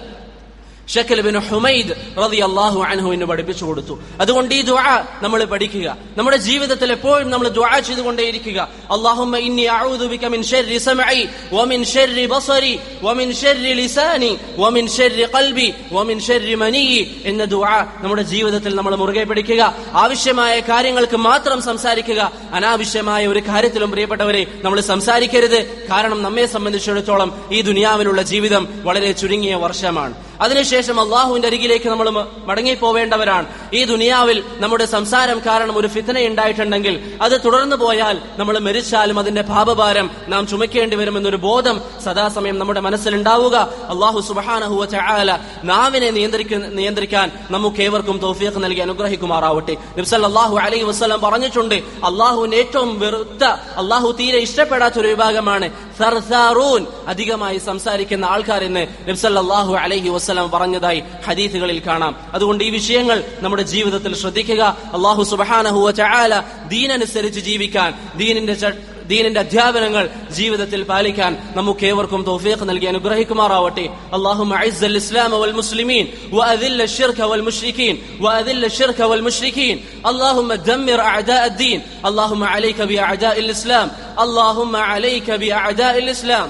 ഷക്കൽ ബിൻ ഹുമൈദ് റളിയല്ലാഹു അൻഹുവിന് പഠിപ്പിച്ചു കൊടുത്തു അതുകൊണ്ട് ഈ ദുആ നമ്മൾ പഠിക്കുക നമ്മുടെ ജീവിതത്തിൽ എപ്പോഴും നമ്മൾ ദുആ ചെയ്തുകൊണ്ടേയിരിക്കുക അല്ലാഹുമ്മ ഇന്നി അഊദു ബിക മിൻ ശർരി സമഇ വമിൻ ശർരി ബസരി വമിൻ ശർരി ലിസാനി വമിൻ ശർരി ഖൽബി വമിൻ ശർരി മനി എന്ന ദുആ നമ്മുടെ ജീവിതത്തിൽ നമ്മൾ മുറുകെ പിടിക്കുക ആവശ്യമായ കാര്യങ്ങൾക്ക് മാത്രം സംസാരിക്കുക അനാവശ്യമായ ഒരു കാര്യത്തിലും പ്രിയപ്പെട്ടവരെ നമ്മൾ സംസാരിക്കരുത് കാരണം നമ്മെ സംബന്ധിച്ചിടത്തോളം ഈ ദുനിയാവിലുള്ള ജീവിതം വളരെ ചുരുങ്ങിയ വർഷമാണ് അതിനുശേഷം അള്ളാഹുവിന്റെ അരികിലേക്ക് നമ്മൾ മടങ്ങിപ്പോവേണ്ടവരാണ് ഈ ദുനിയാവിൽ നമ്മുടെ സംസാരം കാരണം ഒരു ഫിത്തന ഉണ്ടായിട്ടുണ്ടെങ്കിൽ അത് തുടർന്നു പോയാൽ നമ്മൾ മരിച്ചാലും അതിന്റെ പാപഭാരം നാം ചുമക്കേണ്ടി വരുമെന്നൊരു ബോധം സദാസമയം നമ്മുടെ മനസ്സിലുണ്ടാവുക അള്ളാഹു സുബാനഹുവ ചായാല നാവിനെ നിയന്ത്രിക്ക നിയന്ത്രിക്കാൻ നമുക്ക് ഏവർക്കും തോഫിയക്ക് നൽകി അനുഗ്രഹിക്കുമാറാവട്ടെ നബ്സല്ലാഹു അലൈഹി വസ്ലം പറഞ്ഞിട്ടുണ്ട് അള്ളാഹുവിന്റെ ഏറ്റവും വെറുത്ത അള്ളാഹു തീരെ ഇഷ്ടപ്പെടാത്ത ഒരു വിഭാഗമാണ് സർസാറൂൻ അധികമായി സംസാരിക്കുന്ന ആൾക്കാർ എന്ന് നബ്സല്ലാഹു അലൈഹി വസ്ലം പറഞ്ഞതായി ഹദീസുകളിൽ കാണാം അതുകൊണ്ട് ഈ വിഷയങ്ങൾ നമ്മുടെ ജീവിതത്തിൽ ശ്രദ്ധിക്കുക അള്ളാഹു സുബാനഹുവ ചായാല ദീനനുസരിച്ച് ജീവിക്കാൻ ദീനിന്റെ ദീനിന്റെ അധ്യാപനങ്ങൾ ജീവിതത്തിൽ പാലിക്കാൻ നമുക്ക് ഏവർക്കും തൗഫീഖ് നൽകി അനുഗ്രഹിക്കുമാറാവട്ടെ اللهم اعز الاسلام والمسلمين واذل الشرك والمشركين واذل الشرك والمشركين اللهم دمر اعداء الدين اللهم عليك باعداء الاسلام اللهم عليك باعداء الاسلام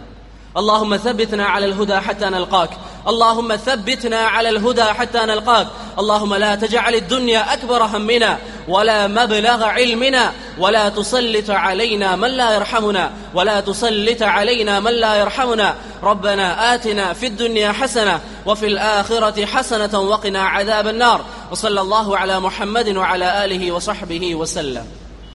اللهم ثبتنا على الهدى حتى نلقاك اللهم ثبتنا على الهدى حتى نلقاك اللهم لا تجعل الدنيا اكبر همنا ولا مبلغ علمنا ولا تسلط علينا من لا يرحمنا ولا تسلط علينا من لا يرحمنا ربنا آتنا في الدنيا حسنة وفي الآخرة حسنة وقنا عذاب النار وصلى الله على محمد وعلى آله وصحبه وسلم